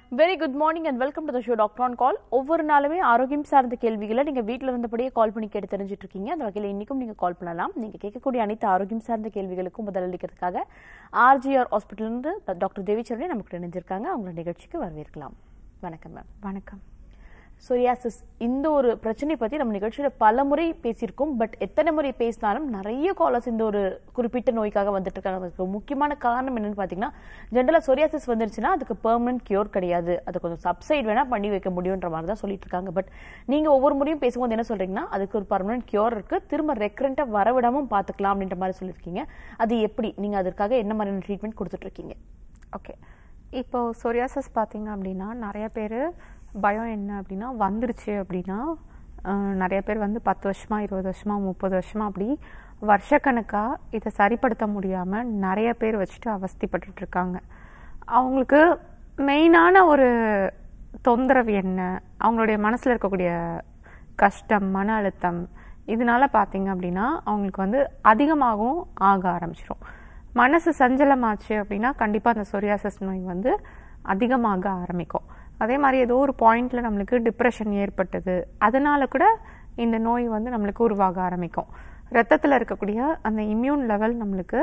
Very good morning and welcome to the show doctor on call ஒவ்வொரு நாளுமே ஆரோக்கியம் சார்ந்த கேள்விகளை நீங்க வீட்டில் இருந்தபடியே கால் பண்ணி கேட்டு தெரிஞ்சுட்டு இருக்கீங்க அந்த வகையில் இன்னைக்கும் நீங்க கால் பண்ணலாம் நீங்க கேட்கக்கூடிய அனைத்து ஆரோக்கியம் சார்ந்த கேள்விகளுக்கும் பதிலளிக்கிறதுக்காக ஆர்ஜிஆர் ஹாஸ்பிட்டலிருந்து டாக்டர் தேவிச்சரணி நமக்கு இணைஞ்சிருக்காங்க அவங்களோட நிகழ்ச்சிக்கு வரவேற்கலாம் வணக்கம் மேம் வணக்கம் சொரியாசிஸ் இந்த ஒரு பிரச்சனை பத்தி நம்ம நிகழ்ச்சியில பல முறை பேசியிருக்கோம் பட் எத்தனை முறை பேசினாலும் நிறைய காலர்ஸ் இந்த ஒரு குறிப்பிட்ட நோய்க்காக வந்துட்டு இருக்காங்க அதுக்கு முக்கியமான காரணம் என்னன்னு பாத்தீங்கன்னா ஜென்ரலா சொரியாசிஸ் வந்துருச்சுன்னா அதுக்கு பெர்மனன்ட் கியூர் கிடையாது அது கொஞ்சம் சப்சைட் வேணா பண்ணி வைக்க முடியுன்ற மாதிரி தான் சொல்லிட்டு இருக்காங்க பட் நீங்க ஒவ்வொரு முறையும் பேசும்போது என்ன சொல்றீங்கன்னா அதுக்கு ஒரு பர்மனன்ட் கியூர் இருக்கு திரும்ப ரெக்கரண்டா வரவிடாம பாத்துக்கலாம் அப்படின்ற மாதிரி சொல்லியிருக்கீங்க அது எப்படி நீங்க அதற்காக என்ன மாதிரியான ட்ரீட்மெண்ட் கொடுத்துட்டு இருக்கீங்க ஓகே இப்போ சொரியாசஸ் பார்த்தீங்க அப்படின்னா நிறைய பேர் பயம் என்ன அப்படின்னா வந்துருச்சு அப்படின்னா அஹ், நிறைய பேர் வந்து பத்து வருஷமா இருபது வருஷமா முப்பது வருஷமா அப்படி வருஷக்கணக்காக இதை சரிப்படுத்த முடியாமல் நிறைய பேர் வச்சுட்டு அவஸ்திப்பட்டுட்டு இருக்காங்க அவங்களுக்கு மெயினான ஒரு தொந்தரவு என்ன அவங்களுடைய மனசில் இருக்கக்கூடிய கஷ்டம் மன அழுத்தம் இதனால பார்த்தீங்க அப்படின்னா அவங்களுக்கு வந்து அதிகமாகவும் ஆக ஆரம்பிச்சிடும் மனசு சஞ்சலமாச்சு அப்படின்னா கண்டிப்பாக அந்த சொரியாசஸ் நோய் வந்து அதிகமாக ஆரம்பிக்கும் அதே மாதிரி ஏதோ ஒரு பாயிண்ட்ல நம்மளுக்கு டிப்ரெஷன் ஏற்பட்டது அதனால கூட இந்த நோய் வந்து நம்மளுக்கு உருவாக ஆரம்பிக்கும் ரத்தத்தில் இருக்கக்கூடிய அந்த இம்யூன் லெவல் நம்மளுக்கு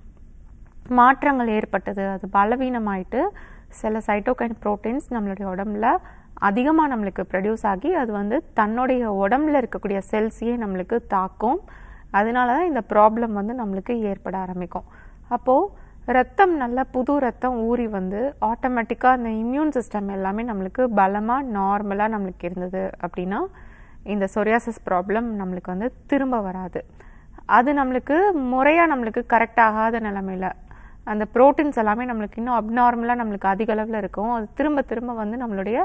மாற்றங்கள் ஏற்பட்டது அது பலவீனமாயிட்டு சில சைட்டோகைன் புரோட்டீன்ஸ் நம்மளுடைய உடம்புல அதிகமாக நம்மளுக்கு ப்ரொடியூஸ் ஆகி அது வந்து தன்னுடைய உடம்புல இருக்கக்கூடிய செல்ஸையே நம்மளுக்கு தாக்கும் அதனால தான் இந்த ப்ராப்ளம் வந்து நம்மளுக்கு ஏற்பட ஆரம்பிக்கும் அப்போது ரத்தம் நல்ல புது ரத்தம் ஊறி வந்து ஆட்டோமேட்டிக்காக அந்த இம்யூன் சிஸ்டம் எல்லாமே நம்மளுக்கு பலமாக நார்மலாக நம்மளுக்கு இருந்தது அப்படின்னா இந்த சொரியாசிஸ் ப்ராப்ளம் நம்மளுக்கு வந்து திரும்ப வராது அது நம்மளுக்கு முறையாக நம்மளுக்கு கரெக்ட் ஆகாத நிலமையில அந்த ப்ரோட்டீன்ஸ் எல்லாமே நம்மளுக்கு இன்னும் அப்நார்மலாக நம்மளுக்கு அதிக அளவில் இருக்கும் அது திரும்ப திரும்ப வந்து நம்மளுடைய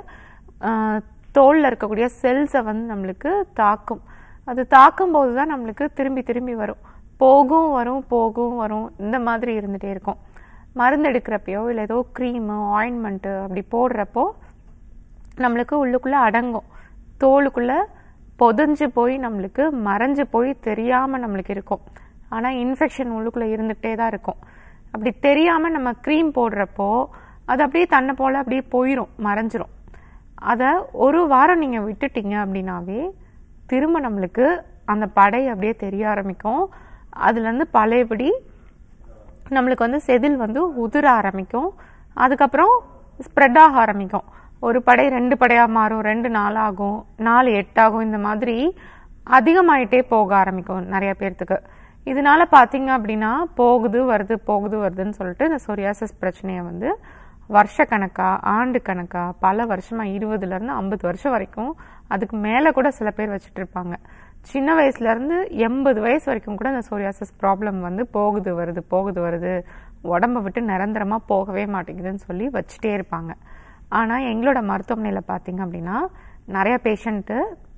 தோலில் இருக்கக்கூடிய செல்ஸை வந்து நம்மளுக்கு தாக்கும் அது தாக்கும் போது தான் நம்மளுக்கு திரும்பி திரும்பி வரும் போகும் வரும் போகும் வரும் இந்த மாதிரி இருந்துகிட்டே இருக்கும் மருந்து எடுக்கிறப்பயோ இல்லை ஏதோ க்ரீமு ஆயின்மெண்ட்டு அப்படி போடுறப்போ நம்மளுக்கு உள்ளுக்குள்ளே அடங்கும் தோலுக்குள்ளே பொதிஞ்சு போய் நம்மளுக்கு மறைஞ்சு போய் தெரியாமல் நம்மளுக்கு இருக்கும் ஆனால் இன்ஃபெக்ஷன் உள்ளுக்குள்ளே இருந்துகிட்டே தான் இருக்கும் அப்படி தெரியாமல் நம்ம க்ரீம் போடுறப்போ அது அப்படியே தன்னை போல் அப்படியே போயிடும் மறைஞ்சிரும் அதை ஒரு வாரம் நீங்கள் விட்டுட்டீங்க அப்படின்னாவே திரும்ப நம்மளுக்கு அந்த படை அப்படியே தெரிய ஆரம்பிக்கும் அதுலேருந்து பழையபடி நம்மளுக்கு வந்து செதில் வந்து உதிர ஆரம்பிக்கும் அதுக்கப்புறம் ஸ்ப்ரெட் ஆக ஆரம்பிக்கும் ஒரு படை ரெண்டு படையாக மாறும் ரெண்டு நாளாகும் நாலு எட்டாகும் இந்த மாதிரி அதிகமாயிட்டே போக ஆரம்பிக்கும் நிறைய பேர்த்துக்கு இதனால பார்த்தீங்க அப்படின்னா போகுது வருது போகுது வருதுன்னு சொல்லிட்டு இந்த சொரியாசிஸ் பிரச்சனையை வந்து வருஷக்கணக்கா ஆண்டு கணக்கா பல வருஷமா இருபதுல இருந்து ஐம்பது வருஷம் வரைக்கும் அதுக்கு மேல கூட சில பேர் வச்சுட்டு இருப்பாங்க சின்ன வயசுல இருந்து எண்பது வயசு வரைக்கும் கூட இந்த சோரியாசிஸ் ப்ராப்ளம் வந்து போகுது வருது போகுது வருது உடம்ப விட்டு நிரந்தரமா போகவே மாட்டேங்குதுன்னு சொல்லி வச்சுட்டே இருப்பாங்க ஆனா எங்களோட மருத்துவமனையில பாத்தீங்க அப்படின்னா நிறைய பேஷண்ட்டு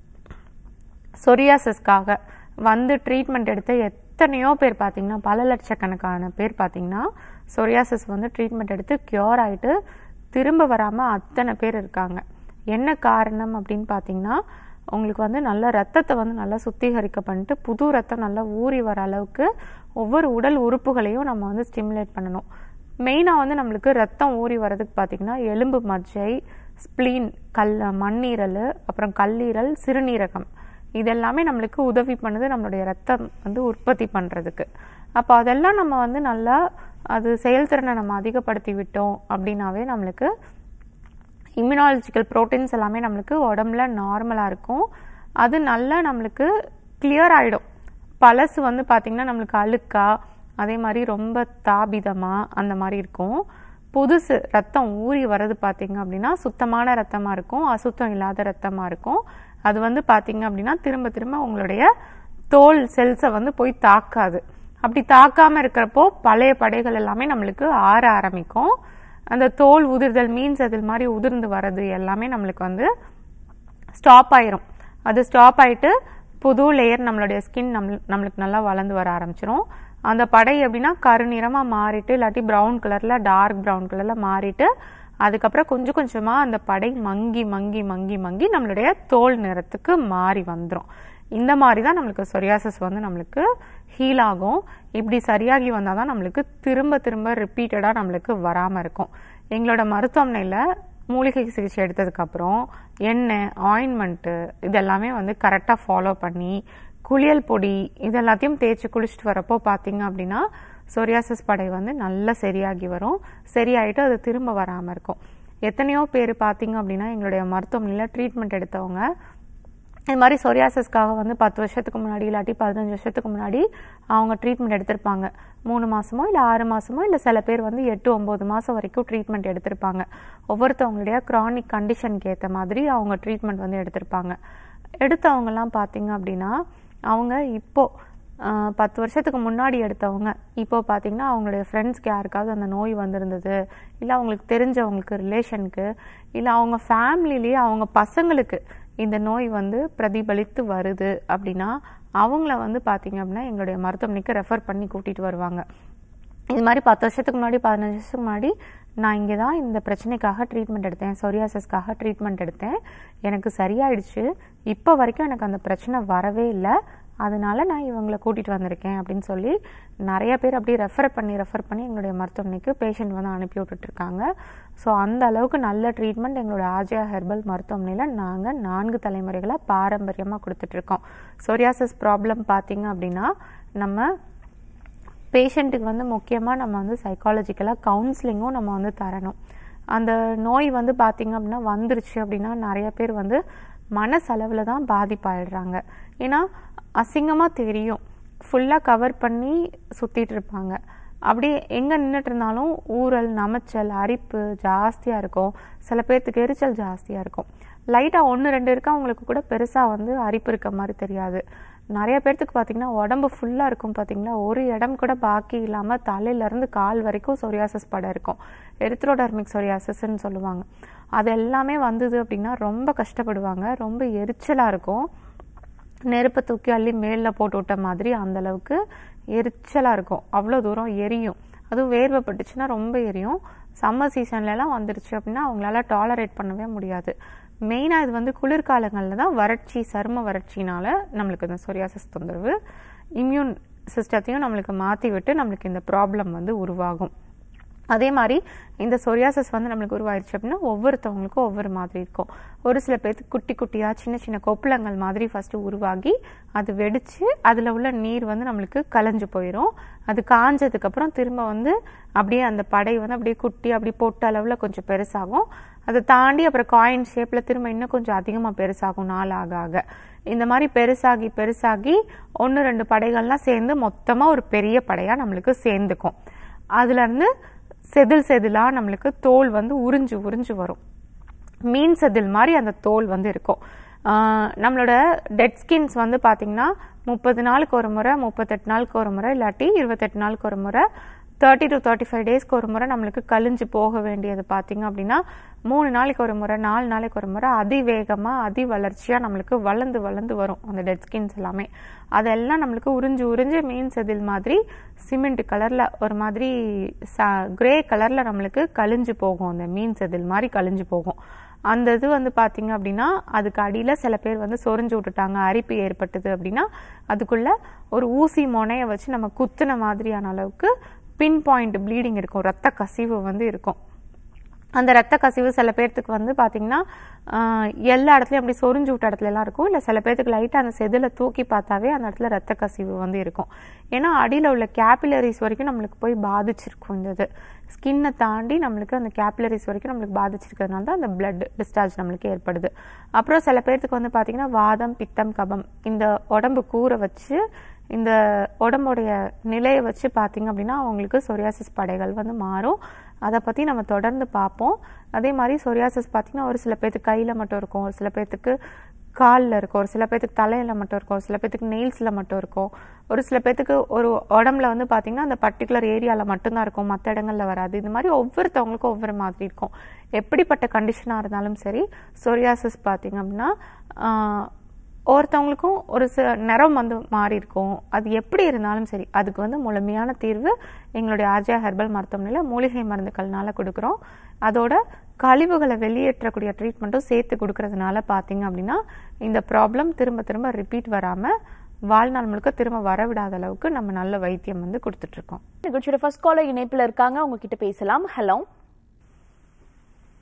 சொரியாசிஸ்க்காக வந்து ட்ரீட்மெண்ட் எடுத்த எத்தனையோ பேர் பார்த்தீங்கன்னா பல லட்சக்கணக்கான பேர் பார்த்தீங்கன்னா சொரியாசிஸ் வந்து ட்ரீட்மெண்ட் எடுத்து க்யூர் ஆகிட்டு திரும்ப வராமல் அத்தனை பேர் இருக்காங்க என்ன காரணம் அப்படின்னு பார்த்தீங்கன்னா உங்களுக்கு வந்து நல்ல ரத்தத்தை வந்து நல்லா சுத்திகரிக்க பண்ணிட்டு புது ரத்தம் நல்லா ஊறி வர அளவுக்கு ஒவ்வொரு உடல் உறுப்புகளையும் நம்ம வந்து ஸ்டிமுலேட் பண்ணணும் மெயினாக வந்து நம்மளுக்கு ரத்தம் ஊறி வர்றதுக்கு பார்த்தீங்கன்னா எலும்பு மஜ்ஜை ஸ்ப்ளீன் கல் மண்ணீரல் அப்புறம் கல்லீரல் சிறுநீரகம் இதெல்லாமே நம்மளுக்கு உதவி பண்ணுது நம்மளுடைய ரத்தம் வந்து உற்பத்தி பண்ணுறதுக்கு அப்போ அதெல்லாம் நம்ம வந்து நல்லா அது செயல்திறனை நம்ம அதிகப்படுத்தி விட்டோம் அப்படின்னாவே நம்மளுக்கு இம்யூனாலஜிக்கல் ப்ரோட்டீன்ஸ் எல்லாமே நம்மளுக்கு உடம்புல நார்மலாக இருக்கும் அது நல்லா நம்மளுக்கு கிளியர் ஆகிடும் பழசு வந்து பார்த்திங்கன்னா நம்மளுக்கு அழுக்கா அதே மாதிரி ரொம்ப தாபிதமாக அந்த மாதிரி இருக்கும் புதுசு ரத்தம் ஊறி வர்றது பார்த்தீங்க அப்படின்னா சுத்தமான ரத்தமாக இருக்கும் அசுத்தம் இல்லாத ரத்தமாக இருக்கும் அது வந்து பார்த்தீங்க அப்படின்னா திரும்ப திரும்ப உங்களுடைய தோல் செல்ஸை வந்து போய் தாக்காது அப்படி தாக்காமல் இருக்கிறப்போ பழைய படைகள் எல்லாமே நம்மளுக்கு ஆற ஆரம்பிக்கும் அந்த தோல் உதிர்தல் மீன் செதில் மாதிரி உதிர்ந்து வர்றது எல்லாமே நம்மளுக்கு வந்து ஸ்டாப் ஆயிரும் அது ஸ்டாப் ஆயிட்டு புது லேயர் நம்மளுடைய ஸ்கின் நம்ம நம்மளுக்கு நல்லா வளர்ந்து வர ஆரம்பிச்சிரும் அந்த படை எப்படின்னா கருநிறமாக மாறிட்டு இல்லாட்டி ப்ரௌன் கலரில் டார்க் ப்ரௌன் கலரில் மாறிட்டு அதுக்கப்புறம் கொஞ்சம் கொஞ்சமாக அந்த படை மங்கி மங்கி மங்கி மங்கி நம்மளுடைய தோல் நிறத்துக்கு மாறி வந்துடும் இந்த மாதிரி தான் நம்மளுக்கு சொரியாசஸ் வந்து நம்மளுக்கு ஹீல் ஆகும் இப்படி சரியாகி வந்தால் தான் நம்மளுக்கு திரும்ப திரும்ப ரிப்பீட்டடாக நம்மளுக்கு வராமல் இருக்கும் எங்களோட மருத்துவமனையில் மூலிகை சிகிச்சை எடுத்ததுக்கப்புறம் எண்ணெய் ஆயின்மெண்ட்டு இதெல்லாமே வந்து கரெக்டாக ஃபாலோ பண்ணி குளியல் பொடி இது எல்லாத்தையும் தேய்ச்சி குளிச்சுட்டு வரப்போ பார்த்தீங்க அப்படின்னா சொரியாசிஸ் படை வந்து நல்லா சரியாகி வரும் சரியாயிட்டு அது திரும்ப வராமல் இருக்கும் எத்தனையோ பேர் பார்த்தீங்க அப்படின்னா எங்களுடைய மருத்துவமனையில் ட்ரீட்மெண்ட் எடுத்தவங்க இது மாதிரி சொரியாசிஸ்க்காக வந்து பத்து வருஷத்துக்கு முன்னாடி இல்லாட்டி பதினஞ்சு வருஷத்துக்கு முன்னாடி அவங்க ட்ரீட்மெண்ட் எடுத்திருப்பாங்க மூணு மாசமோ இல்லை ஆறு மாசமோ இல்லை சில பேர் வந்து எட்டு ஒம்பது மாதம் வரைக்கும் ட்ரீட்மெண்ட் எடுத்திருப்பாங்க ஒவ்வொருத்தவங்களுடைய க்ரானிக் கண்டிஷனுக்கு ஏற்ற மாதிரி அவங்க ட்ரீட்மெண்ட் வந்து எடுத்திருப்பாங்க எடுத்தவங்கலாம் பார்த்தீங்க அப்படின்னா அவங்க இப்போ ஆஹ், பத்து வருஷத்துக்கு முன்னாடி எடுத்தவங்க இப்போ பார்த்தீங்கன்னா அவங்களுடைய ஃப்ரெண்ட்ஸ்க்கு யாருக்காவது அந்த நோய் வந்திருந்தது இல்லை அவங்களுக்கு தெரிஞ்சவங்களுக்கு ரிலேஷனுக்கு இல்லை அவங்க ஃபேமிலிலேயே அவங்க பசங்களுக்கு இந்த நோய் வந்து பிரதிபலித்து வருது அப்படின்னா அவங்கள வந்து பார்த்தீங்க அப்படின்னா எங்களுடைய மருத்துவமனைக்கு ரெஃபர் பண்ணி கூட்டிகிட்டு வருவாங்க இது மாதிரி பத்து வருஷத்துக்கு முன்னாடி பதினஞ்சு வருஷத்துக்கு முன்னாடி நான் இங்கே தான் இந்த பிரச்சனைக்காக ட்ரீட்மெண்ட் எடுத்தேன் சொரியாசஸ்க்காக ட்ரீட்மெண்ட் எடுத்தேன் எனக்கு சரியாயிடுச்சு இப்போ வரைக்கும் எனக்கு அந்த பிரச்சனை வரவே இல்லை அதனால நான் இவங்களை கூட்டிகிட்டு வந்திருக்கேன் அப்படின்னு சொல்லி நிறைய பேர் அப்படியே ரெஃபர் பண்ணி ரெஃபர் பண்ணி எங்களுடைய மருத்துவமனைக்கு பேஷண்ட் வந்து அனுப்பி விட்டுட்ருக்காங்க ஸோ அந்த அளவுக்கு நல்ல ட்ரீட்மெண்ட் எங்களோட ஆஜயா ஹெர்பல் மருத்துவமனையில் நாங்கள் நான்கு தலைமுறைகளாக பாரம்பரியமாக கொடுத்துட்ருக்கோம் சொரியாசஸ் ப்ராப்ளம் பார்த்தீங்க அப்படின்னா நம்ம பேஷண்ட்டுக்கு வந்து முக்கியமாக நம்ம வந்து சைக்காலஜிக்கலாக கவுன்சிலிங்கும் நம்ம வந்து தரணும் அந்த நோய் வந்து பார்த்திங்க அப்படின்னா வந்துருச்சு அப்படின்னா நிறைய பேர் வந்து மனசளவில் தான் பாதிப்பாயிடுறாங்க ஏன்னா அசிங்கமாக தெரியும் ஃபுல்லாக கவர் பண்ணி சுற்றிட்டு இருப்பாங்க அப்படியே எங்கே நின்றுட்டு இருந்தாலும் ஊறல் நமைச்சல் அரிப்பு ஜாஸ்தியாக இருக்கும் சில பேர்த்துக்கு எரிச்சல் ஜாஸ்தியாக இருக்கும் லைட்டாக ஒன்று ரெண்டு இருக்கா அவங்களுக்கு கூட பெருசாக வந்து அரிப்பு இருக்க மாதிரி தெரியாது நிறைய பேர்த்துக்கு பார்த்தீங்கன்னா உடம்பு ஃபுல்லாக இருக்கும் பார்த்தீங்களா ஒரு இடம் கூட பாக்கி இல்லாமல் தலையிலேருந்து கால் வரைக்கும் சொரியாசஸ் படம் இருக்கும் எரித்ரோடர்மிக் சொரியாசஸ்ன்னு சொல்லுவாங்க அது எல்லாமே வந்தது அப்படின்னா ரொம்ப கஷ்டப்படுவாங்க ரொம்ப எரிச்சலாக இருக்கும் நெருப்பை தூக்கி அள்ளி மேலில் போட்டு விட்ட மாதிரி அந்த அளவுக்கு எரிச்சலாக இருக்கும் அவ்வளோ தூரம் எரியும் அதுவும் வேர்வை பட்டுச்சுன்னா ரொம்ப எரியும் சம்மர் சீசன்லலாம் வந்துருச்சு அப்படின்னா அவங்களால டாலரேட் பண்ணவே முடியாது மெயினாக இது வந்து குளிர்காலங்களில் தான் வறட்சி சரும வறட்சினால நம்மளுக்கு இந்த சொரியாசிஸ் தொந்தரவு இம்யூன் சிஸ்டத்தையும் நம்மளுக்கு மாற்றி விட்டு நம்மளுக்கு இந்த ப்ராப்ளம் வந்து உருவாகும் அதே மாதிரி இந்த சொரியாசஸ் வந்து நம்மளுக்கு உருவாயிருச்சு அப்படின்னா ஒவ்வொருத்தவங்களுக்கும் ஒவ்வொரு மாதிரி இருக்கும் ஒரு சில பேர்த்துக்கு குட்டி குட்டியாக சின்ன சின்ன கொப்பளங்கள் மாதிரி ஃபஸ்ட்டு உருவாகி அது வெடித்து அதில் உள்ள நீர் வந்து நம்மளுக்கு கலைஞ்சு போயிடும் அது காஞ்சதுக்கப்புறம் திரும்ப வந்து அப்படியே அந்த படை வந்து அப்படியே குட்டி அப்படி போட்ட அளவில் கொஞ்சம் பெருசாகும் அதை தாண்டி அப்புறம் காயின் ஷேப்பில் திரும்ப இன்னும் கொஞ்சம் அதிகமாக பெருசாகும் நாள் ஆக ஆக இந்த மாதிரி பெருசாகி பெருசாகி ஒன்று ரெண்டு படைகள்லாம் சேர்ந்து மொத்தமாக ஒரு பெரிய படையாக நம்மளுக்கு சேர்ந்துக்கும் அதுலேருந்து செதில் செதிலாக நம்மளுக்கு தோல் வந்து உறிஞ்சு உறிஞ்சு வரும் மீன் செதில் மாதிரி அந்த தோல் வந்து இருக்கும் ஆஹ் நம்மளோட டெட் ஸ்கின்ஸ் வந்து பார்த்திங்கன்னா முப்பது நாளுக்கு ஒரு முறை முப்பத்தெட்டு நாளுக்கு ஒரு முறை இல்லாட்டி இருபத்தெட்டு நாளுக்கு ஒரு முறை தேர்ட்டி டு தேர்ட்டி ஃபைவ் டேஸ்க்கு ஒரு முறை நம்மளுக்கு கழிஞ்சு போக வேண்டியது பார்த்தீங்க அப்படின்னா மூணு நாளைக்கு ஒரு முறை நாலு நாளைக்கு ஒரு முறை அதிவேகமாக அதி வளர்ச்சியாக நம்மளுக்கு வளர்ந்து வளர்ந்து வரும் அந்த டெட் ஸ்கின்ஸ் எல்லாமே அதெல்லாம் நம்மளுக்கு உறிஞ்சு உறிஞ்சு மீன் செதில் மாதிரி சிமெண்ட் கலரில் ஒரு மாதிரி ச கிரே கலரில் நம்மளுக்கு கழிஞ்சு போகும் அந்த மீன் செதில் மாதிரி கழிஞ்சு போகும் அந்த இது வந்து பார்த்தீங்க அப்படின்னா அதுக்கு அடியில் சில பேர் வந்து சொரிஞ்சு விட்டுட்டாங்க அரிப்பு ஏற்பட்டது அப்படின்னா அதுக்குள்ள ஒரு ஊசி முனையை வச்சு நம்ம குத்துன மாதிரியான அளவுக்கு பின் பாயிண்ட் ப்ளீடிங் இருக்கும் ரத்த கசிவு வந்து இருக்கும் அந்த ரத்த கசிவு சில பேர்த்துக்கு வந்து பார்த்தீங்கன்னா ஆஹ், எல்லா இடத்துலையும் அப்படி சொரிஞ்சு விட்ட இடத்துல எல்லாம் இருக்கும் இல்லை சில பேர்த்துக்கு லைட்டாக அந்த செதில தூக்கி பார்த்தாவே அந்த இடத்துல ரத்த கசிவு வந்து இருக்கும் ஏன்னா அடியில் உள்ள கேபிலரிஸ் வரைக்கும் நம்மளுக்கு போய் பாதிச்சிருக்கும் இந்த இது ஸ்கின்னை தாண்டி நம்மளுக்கு அந்த கேபிலரிஸ் வரைக்கும் நம்மளுக்கு பாதிச்சிருக்கிறதுனால தான் அந்த பிளட் டிஸ்சார்ஜ் நம்மளுக்கு ஏற்படுது அப்புறம் சில பேர்த்துக்கு வந்து பார்த்தீங்கன்னா வாதம் பித்தம் கபம் இந்த உடம்பு கூரை வச்சு இந்த உடம்புடைய நிலையை வச்சு பார்த்தீங்க அப்படின்னா அவங்களுக்கு சொரியாசிஸ் படைகள் வந்து மாறும் அதை பற்றி நம்ம தொடர்ந்து பார்ப்போம் அதே மாதிரி சொரியாசிஸ் பார்த்தீங்கன்னா ஒரு சில பேர்த்துக்கு கையில் மட்டும் இருக்கும் ஒரு சில பேர்த்துக்கு காலில் இருக்கும் ஒரு சில பேர்த்துக்கு தலையில் மட்டும் இருக்கும் ஒரு சில பேர்த்துக்கு நெயில்ஸில் மட்டும் இருக்கும் ஒரு சில பேர்த்துக்கு ஒரு உடம்புல வந்து பார்த்தீங்கன்னா அந்த பர்டிகுலர் ஏரியாவில் மட்டும்தான் இருக்கும் மற்ற இடங்கள்ல வராது இந்த மாதிரி ஒவ்வொருத்தவங்களுக்கும் ஒவ்வொரு மாதிரி இருக்கும் எப்படிப்பட்ட கண்டிஷனாக இருந்தாலும் சரி சொரியாசிஸ் பார்த்தீங்க அப்படின்னா ஆஹ், ஒவ்வொருத்தவங்களுக்கும் ஒரு சில நிறம் வந்து மாறி இருக்கும் அது எப்படி இருந்தாலும் சரி அதுக்கு வந்து முழுமையான தீர்வு எங்களுடைய ஆர்ஜா ஹெர்பல் மருத்துவமனையில் மூலிகை மருந்துகள்னால கொடுக்குறோம் அதோட கழிவுகளை வெளியேற்றக்கூடிய ட்ரீட்மெண்ட்டும் சேர்த்து கொடுக்கறதுனால பார்த்தீங்க அப்படின்னா இந்த ப்ராப்ளம் திரும்ப திரும்ப ரிப்பீட் வராமல் வாழ்நாள் முழுக்க திரும்ப வரவிடாத அளவுக்கு நம்ம நல்ல வைத்தியம் வந்து கொடுத்துட்ருக்கோம் நிகழ்ச்சியோட ஃபர்ஸ்ட் காலர் இணைப்புல இருக்காங்க உங்ககிட்ட பேசலாம் ஹலோ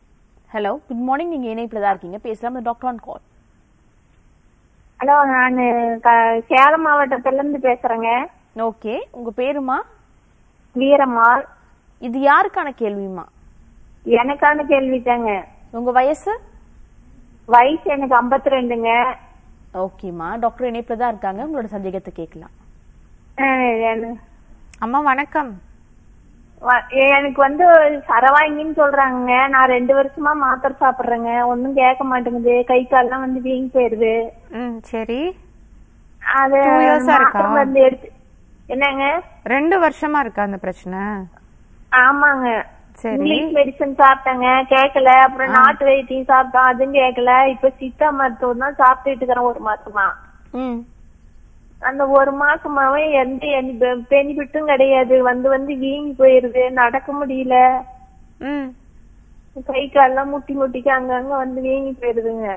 ஹலோ குட் மார்னிங் நீங்க இணைப்புல தான் இருக்கீங்க பேசலாம் டாக்டர் ஆன் கால் ஹலோ நான் சேலம் மாவட்டத்துல இருந்து பேசுறேங்க ஓகே உங்க பேருமா வீரம்மாள் இது யாருக்கான கேள்விமா எனக்கான கேள்வி தாங்க உங்க வயசு வயசு எனக்கு 52 ரெண்டுங்க ஓகேம்மா டாக்டர் இணைப்புல தான் இருக்காங்க உங்களோட சந்தேகத்தை கேட்கலாம் அம்மா வணக்கம் எனக்கு வந்து சரவாங்கின்னு சொல்றாங்க நான் ரெண்டு வருஷமா மாத்திரை சாப்பிடுறேங்க ஒன்னும் கேட்க மாட்டேங்குது கை கால்லாம் வந்து வீங்கி போயிருது ம் சரி அது Two years ஆ இருக்கா? மாத்திரை மருந்து எடுத்து என்னங்க ரெண்டு வருஷமா இருக்கா அந்த பிரச்சனை ஆமாங்க சரி. இங்கிலீஷ் மெடிசன் சாப்பிட்டேங்க கேட்கல அப்புறம் நாட்டு வைத்தியம் சாப்பிட்டோம் அதுவும் கேட்கல இப்ப சித்தா மருத்துவம் தான் சாப்பிட்டுட்டு இருக்கிறேன் ஒரு மாசமா ம் அந்த ஒரு மாசமாவே எந்த பெனிஃபிட்டும் கிடையாது வந்து வந்து வீங்கி போயிருது நடக்க முடியல ம் கை கால்லாம் முட்டி முட்டிக்கு அங்கங்க வந்து வீங்கி போயிருதுங்க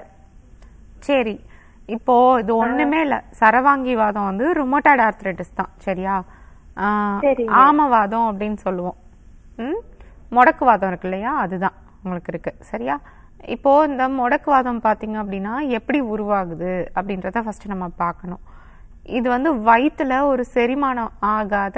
சரி இப்போ இது ஒண்ணுமே இல்ல சரவாங்கி வாதம் வந்து ருமோட்டாய்டு ஆர்த்ரைட்டிஸ் தான் சரியா ஆ, சரிங்க. ஆமவாதம் அப்படின்னு சொல்லுவோம் ம் முடக்குவாதம் இருக்கு இல்லையா அதுதான் உங்களுக்கு இருக்கு சரியா இப்போ இந்த முடக்குவாதம் பாத்தீங்க அப்படின்னா எப்படி உருவாகுது அப்படின்றத ஃபர்ஸ்ட் நம்ம பார்க்கணும் இது வந்து வயித்துல ஒரு செரிமானம் ஆகாத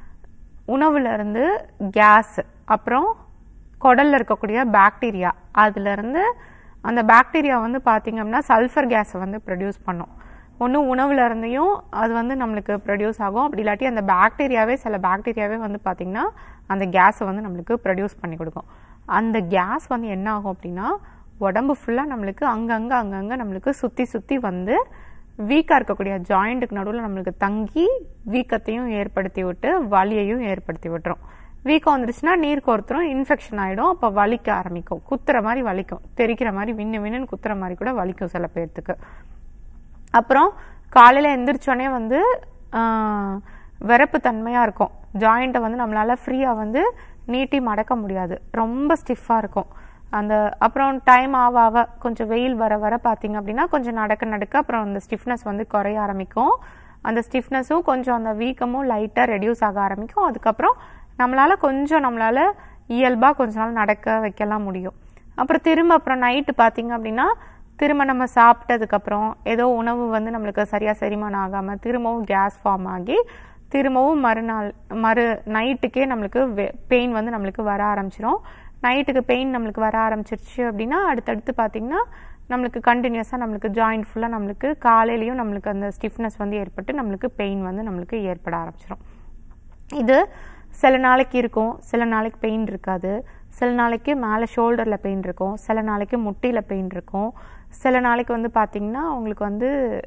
உணவுல இருந்து கேஸ் அப்புறம் குடல்ல இருக்கக்கூடிய பாக்டீரியா அதுல இருந்து அந்த பாக்டீரியா வந்து பாத்தீங்க அப்படின்னா சல்ஃபர் கேஸை வந்து ப்ரொடியூஸ் பண்ணும் ஒன்று உணவுல இருந்தையும் அது வந்து நம்மளுக்கு ப்ரொடியூஸ் ஆகும் அப்படி இல்லாட்டி அந்த பாக்டீரியாவே சில பாக்டீரியாவே வந்து பாத்தீங்கன்னா அந்த கேஸை வந்து நம்மளுக்கு ப்ரொடியூஸ் பண்ணி கொடுக்கும் அந்த கேஸ் வந்து என்ன ஆகும் அப்படின்னா உடம்பு ஃபுல்லாக நம்மளுக்கு அங்கங்கே அங்கங்கே நம்மளுக்கு சுற்றி சுற்றி வந்து வீக்காக இருக்கக்கூடிய ஜாயிண்ட்டுக்கு நடுவில் நம்மளுக்கு தங்கி வீக்கத்தையும் ஏற்படுத்தி விட்டு வலியையும் ஏற்படுத்தி விட்டுரும் வீக்கம் வந்துருச்சுன்னா நீர் கோர்த்துரும் இன்ஃபெக்ஷன் ஆகிடும் அப்போ வலிக்க ஆரம்பிக்கும் குத்துற மாதிரி வலிக்கும் தெரிக்கிற மாதிரி விண்ணு விண்ணுன்னு குத்துற மாதிரி கூட வலிக்கும் சில பேர்த்துக்கு அப்புறம் காலையில் எந்திரிச்சோடனே வந்து ஆஹ், விறப்பு தன்மையாக இருக்கும் ஜாயிண்ட்டை வந்து நம்மளால் ஃப்ரீயாக வந்து நீட்டி மடக்க முடியாது ரொம்ப ஸ்டிஃபாக இருக்கும் அந்த அப்புறம் டைம் ஆக ஆக கொஞ்சம் வெயில் வர வர பார்த்தீங்க அப்படின்னா கொஞ்சம் நடக்க நடக்க அப்புறம் அந்த ஸ்டிஃப்னஸ் வந்து குறைய ஆரம்பிக்கும் அந்த ஸ்டிஃப்னஸும் கொஞ்சம் அந்த வீக்கமும் லைட்டாக ரெடியூஸ் ஆக ஆரம்பிக்கும் அதுக்கப்புறம் நம்மளால கொஞ்சம் நம்மளால இயல்பாக கொஞ்ச நாள் நடக்க வைக்கலாம் முடியும் அப்புறம் திரும்ப அப்புறம் நைட்டு பார்த்தீங்க அப்படின்னா திரும்ப நம்ம சாப்பிட்டதுக்கப்புறம் ஏதோ உணவு வந்து நம்மளுக்கு சரியாக செரிமானம் ஆகாமல் திரும்பவும் கேஸ் ஃபார்ம் ஆகி திரும்பவும் மறுநாள் மறு நைட்டுக்கே நம்மளுக்கு பெயின் வந்து நம்மளுக்கு வர ஆரம்பிச்சிரும் நைட்டுக்கு பெயின் நம்மளுக்கு வர ஆரம்பிச்சிருச்சு அப்படின்னா அடுத்தடுத்து பார்த்தீங்கன்னா நம்மளுக்கு கண்டினியூஸாக நம்மளுக்கு ஜாயிண்ட் ஃபுல்லாக நம்மளுக்கு காலையிலையும் நம்மளுக்கு அந்த ஸ்டிஃப்னஸ் வந்து ஏற்பட்டு நம்மளுக்கு பெயின் வந்து நம்மளுக்கு ஏற்பட ஆரம்பிச்சிரும் இது சில நாளைக்கு இருக்கும் சில நாளைக்கு பெயின் இருக்காது சில நாளைக்கு மேலே ஷோல்டரில் பெயின் இருக்கும் சில நாளைக்கு முட்டியில் பெயின் இருக்கும் சில நாளைக்கு வந்து பார்த்தீங்கன்னா உங்களுக்கு வந்து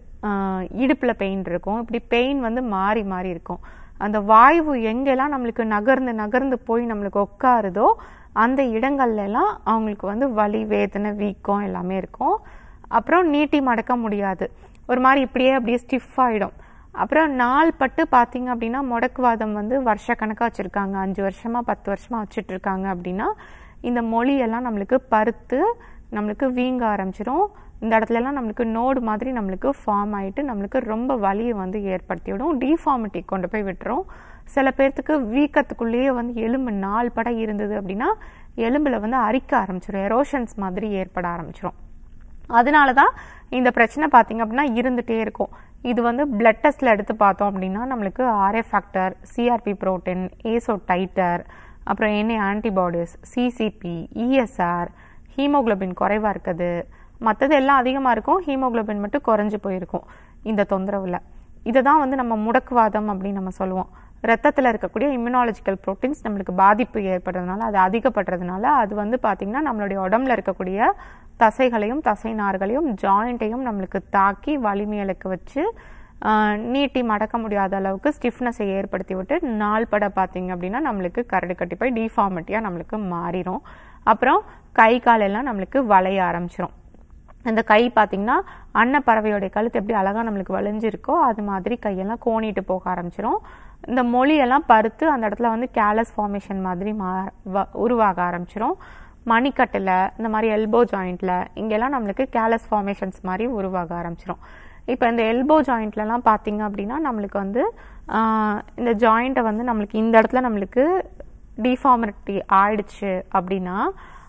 இடுப்பில் பெயின் இருக்கும் இப்படி பெயின் வந்து மாறி மாறி இருக்கும் அந்த வாய்வு எங்கெல்லாம் நம்மளுக்கு நகர்ந்து நகர்ந்து போய் நம்மளுக்கு உட்காருதோ அந்த இடங்கள்ல எல்லாம் அவங்களுக்கு வந்து வலி வேதனை வீக்கம் எல்லாமே இருக்கும் அப்புறம் நீட்டி மடக்க முடியாது ஒரு மாதிரி இப்படியே அப்படியே ஸ்டிஃப் ஆயிடும் அப்புறம் நாள் பட்டு பார்த்தீங்க அப்படின்னா முடக்குவாதம் வந்து வருஷக்கணக்காக வச்சுருக்காங்க அஞ்சு வருஷமா பத்து வருஷமா வச்சுட்டு இருக்காங்க அப்படின்னா இந்த மொழியெல்லாம் நம்மளுக்கு பருத்து நம்மளுக்கு வீங்க ஆரம்பிச்சிரும் இந்த இடத்துல எல்லாம் நம்மளுக்கு நோடு மாதிரி நம்மளுக்கு ஃபார்ம் ஆயிட்டு நம்மளுக்கு ரொம்ப வலியை வந்து ஏற்படுத்தி விடும் டிஃபார்மிட்டி கொண்டு போய் விட்டுரும் சில பேர்த்துக்கு வீக்கத்துக்குள்ளேயே வந்து எலும்பு நாள் பட இருந்தது அப்படின்னா எலும்புல வந்து அரிக்க ஆரம்பிச்சிடும் எரோஷன்ஸ் மாதிரி ஏற்பட ஆரம்பிச்சிரும் அதனால தான் இந்த பிரச்சனை பார்த்தீங்க அப்படின்னா இருந்துகிட்டே இருக்கும் இது வந்து பிளட் டெஸ்ட்டில் எடுத்து பார்த்தோம் அப்படின்னா நம்மளுக்கு RA factor CRP protein ASO titre அப்புறம் என்ன ஆன்டிபாடிஸ் சிசிபி இஎஸ்ஆர் ஹீமோகுளோபின் குறைவாக இருக்குது மற்றது எல்லாம் அதிகமாக இருக்கும் ஹீமோகுளோபின் மட்டும் குறைஞ்சு போயிருக்கும் இந்த தொந்தரவில் இதை தான் வந்து நம்ம முடக்குவாதம் அப்படின்னு நம்ம சொல்லுவோம் ரத்தத்தில் இருக்கக்கூடிய இம்யூனாலஜிக்கல் ப்ரோட்டீன்ஸ் நம்மளுக்கு பாதிப்பு ஏற்படுறதுனால அது அதிகப்படுறதுனால அது வந்து பார்த்திங்கன்னா நம்மளுடைய உடம்புல இருக்கக்கூடிய தசைகளையும் தசை நார்களையும் ஜாயிண்ட்டையும் நம்மளுக்கு தாக்கி வலிமையலுக்க வச்சு ஆஹ், நீட்டி மடக்க முடியாத அளவுக்கு ஸ்டிஃப்னஸை ஏற்படுத்தி விட்டு நாள் பட பார்த்தீங்க அப்படின்னா நம்மளுக்கு கரடு கட்டி போய் டிஃபார்மிட்டியாக நம்மளுக்கு மாறிடும் அப்புறம் கை கால் எல்லாம் நம்மளுக்கு வளைய ஆரம்பிச்சிரும் அந்த கை பார்த்தீங்கன்னா அன்னப்பறவையோடைய கழுத்து எப்படி அழகா நம்மளுக்கு வளைஞ்சிருக்கோ அது மாதிரி கையெல்லாம் கோணிட்டு போக ஆரம்பிச்சிரும் இந்த மொழியெல்லாம் பருத்து அந்த இடத்துல வந்து கேலஸ் ஃபார்மேஷன் மாதிரி மா வ- உருவாக ஆரம்பிச்சிரும் மணிக்கட்டில் இந்த மாதிரி எல்போ ஜாயிண்ட்ல இங்கெல்லாம் நம்மளுக்கு கேலஸ் ஃபார்மேஷன்ஸ் மாதிரி உருவாக ஆரம்பிச்சிரும் இப்போ இந்த எல்போ ஜாயிண்ட்லலாம் பார்த்தீங்க அப்படின்னா நம்மளுக்கு வந்து ஆஹ், இந்த ஜாயிண்ட்டை வந்து நம்மளுக்கு இந்த இடத்துல நம்மளுக்கு டிஃபார்மிட்டி ஆயிடுச்சு அப்படின்னா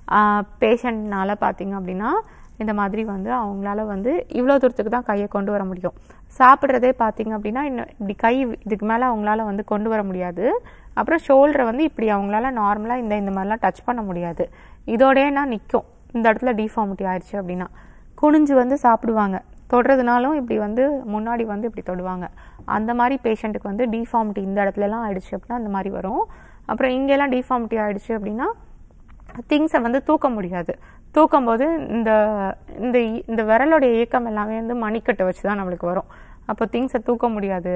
பேஷண்ட்னால பார்த்தீங்க அப்படின்னா இந்த மாதிரி வந்து அவங்களால வந்து இவ்வளோ தூரத்துக்கு தான் கையை கொண்டு வர முடியும் சாப்பிட்றதே பார்த்தீங்க அப்படின்னா இன்னும் இப்படி கை இதுக்கு மேலே அவங்களால வந்து கொண்டு வர முடியாது அப்புறம் ஷோல்டரை வந்து இப்படி அவங்களால நார்மலாக இந்த இந்த மாதிரிலாம் டச் பண்ண முடியாது இதோடயே நான் நிற்கும் இந்த இடத்துல டிஃபார்மிட்டி ஆயிடுச்சு அப்படின்னா குனிஞ்சு வந்து சாப்பிடுவாங்க தொடுறதுனாலும் இப்படி வந்து முன்னாடி வந்து இப்படி தொடுவாங்க அந்த மாதிரி பேஷண்ட்டுக்கு வந்து டிஃபார்மிட்டி இந்த இடத்துலலாம் ஆயிடுச்சு அப்படின்னா அந்த மாதிரி வரும் அப்புறம் இங்கெல்லாம் டிஃபார்மிட்டி ஆயிடுச்சு அப்படின்னா திங்ஸை வந்து தூக்க முடியாது தூக்கும் போது இந்த இந்த இ- இந்த விரலோடைய இயக்கம் எல்லாமே வந்து மணிக்கட்டை வச்சு தான் நம்மளுக்கு வரும் அப்போ திங்ஸை தூக்க முடியாது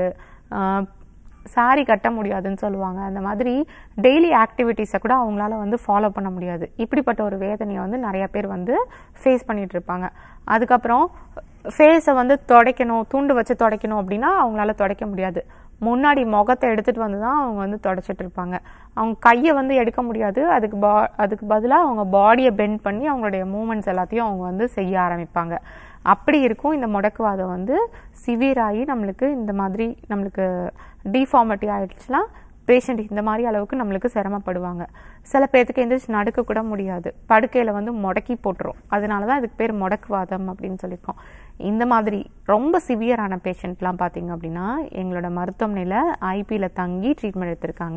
சாரி கட்ட முடியாதுன்னு சொல்லுவாங்க அந்த மாதிரி டெய்லி ஆக்டிவிட்டீஸை கூட அவங்களால வந்து ஃபாலோ பண்ண முடியாது இப்படிப்பட்ட ஒரு வேதனையை வந்து நிறைய பேர் வந்து ஃபேஸ் பண்ணிட்டு இருப்பாங்க அதுக்கப்புறம் ஃபேஸை வந்து துடைக்கணும் துண்டு வச்சு துடைக்கணும் அப்படின்னா அவங்களால துடைக்க முடியாது முன்னாடி முகத்தை எடுத்துட்டு வந்து தான் அவங்க வந்து தொடச்சிட்டு இருப்பாங்க அவங்க கையை வந்து எடுக்க முடியாது அதுக்கு பா அதுக்கு பதிலாக அவங்க பாடியை பெண்ட் பண்ணி அவங்களுடைய மூமெண்ட்ஸ் எல்லாத்தையும் அவங்க வந்து செய்ய ஆரம்பிப்பாங்க அப்படி இருக்கும் இந்த முடக்குவாதம் வந்து சிவியர் ஆகி நம்மளுக்கு இந்த மாதிரி நம்மளுக்கு டிஃபார்மிட்டி ஆயிடுச்சுன்னா பேஷண்ட் இந்த மாதிரி அளவுக்கு நம்மளுக்கு சிரமப்படுவாங்க சில பேர்த்துக்கு எந்திரிச்சு நடக்க கூட முடியாது படுக்கையில் வந்து முடக்கி போட்டுரும் அதனால தான் இதுக்கு பேர் முடக்குவாதம் அப்படின்னு சொல்லியிருக்கோம் இந்த மாதிரி ரொம்ப சிவியரான பேஷண்ட்லாம் பார்த்தீங்க அப்படின்னா எங்களோட மருத்துவமனையில் ஐபியில் தங்கி ட்ரீட்மெண்ட் எடுத்திருக்காங்க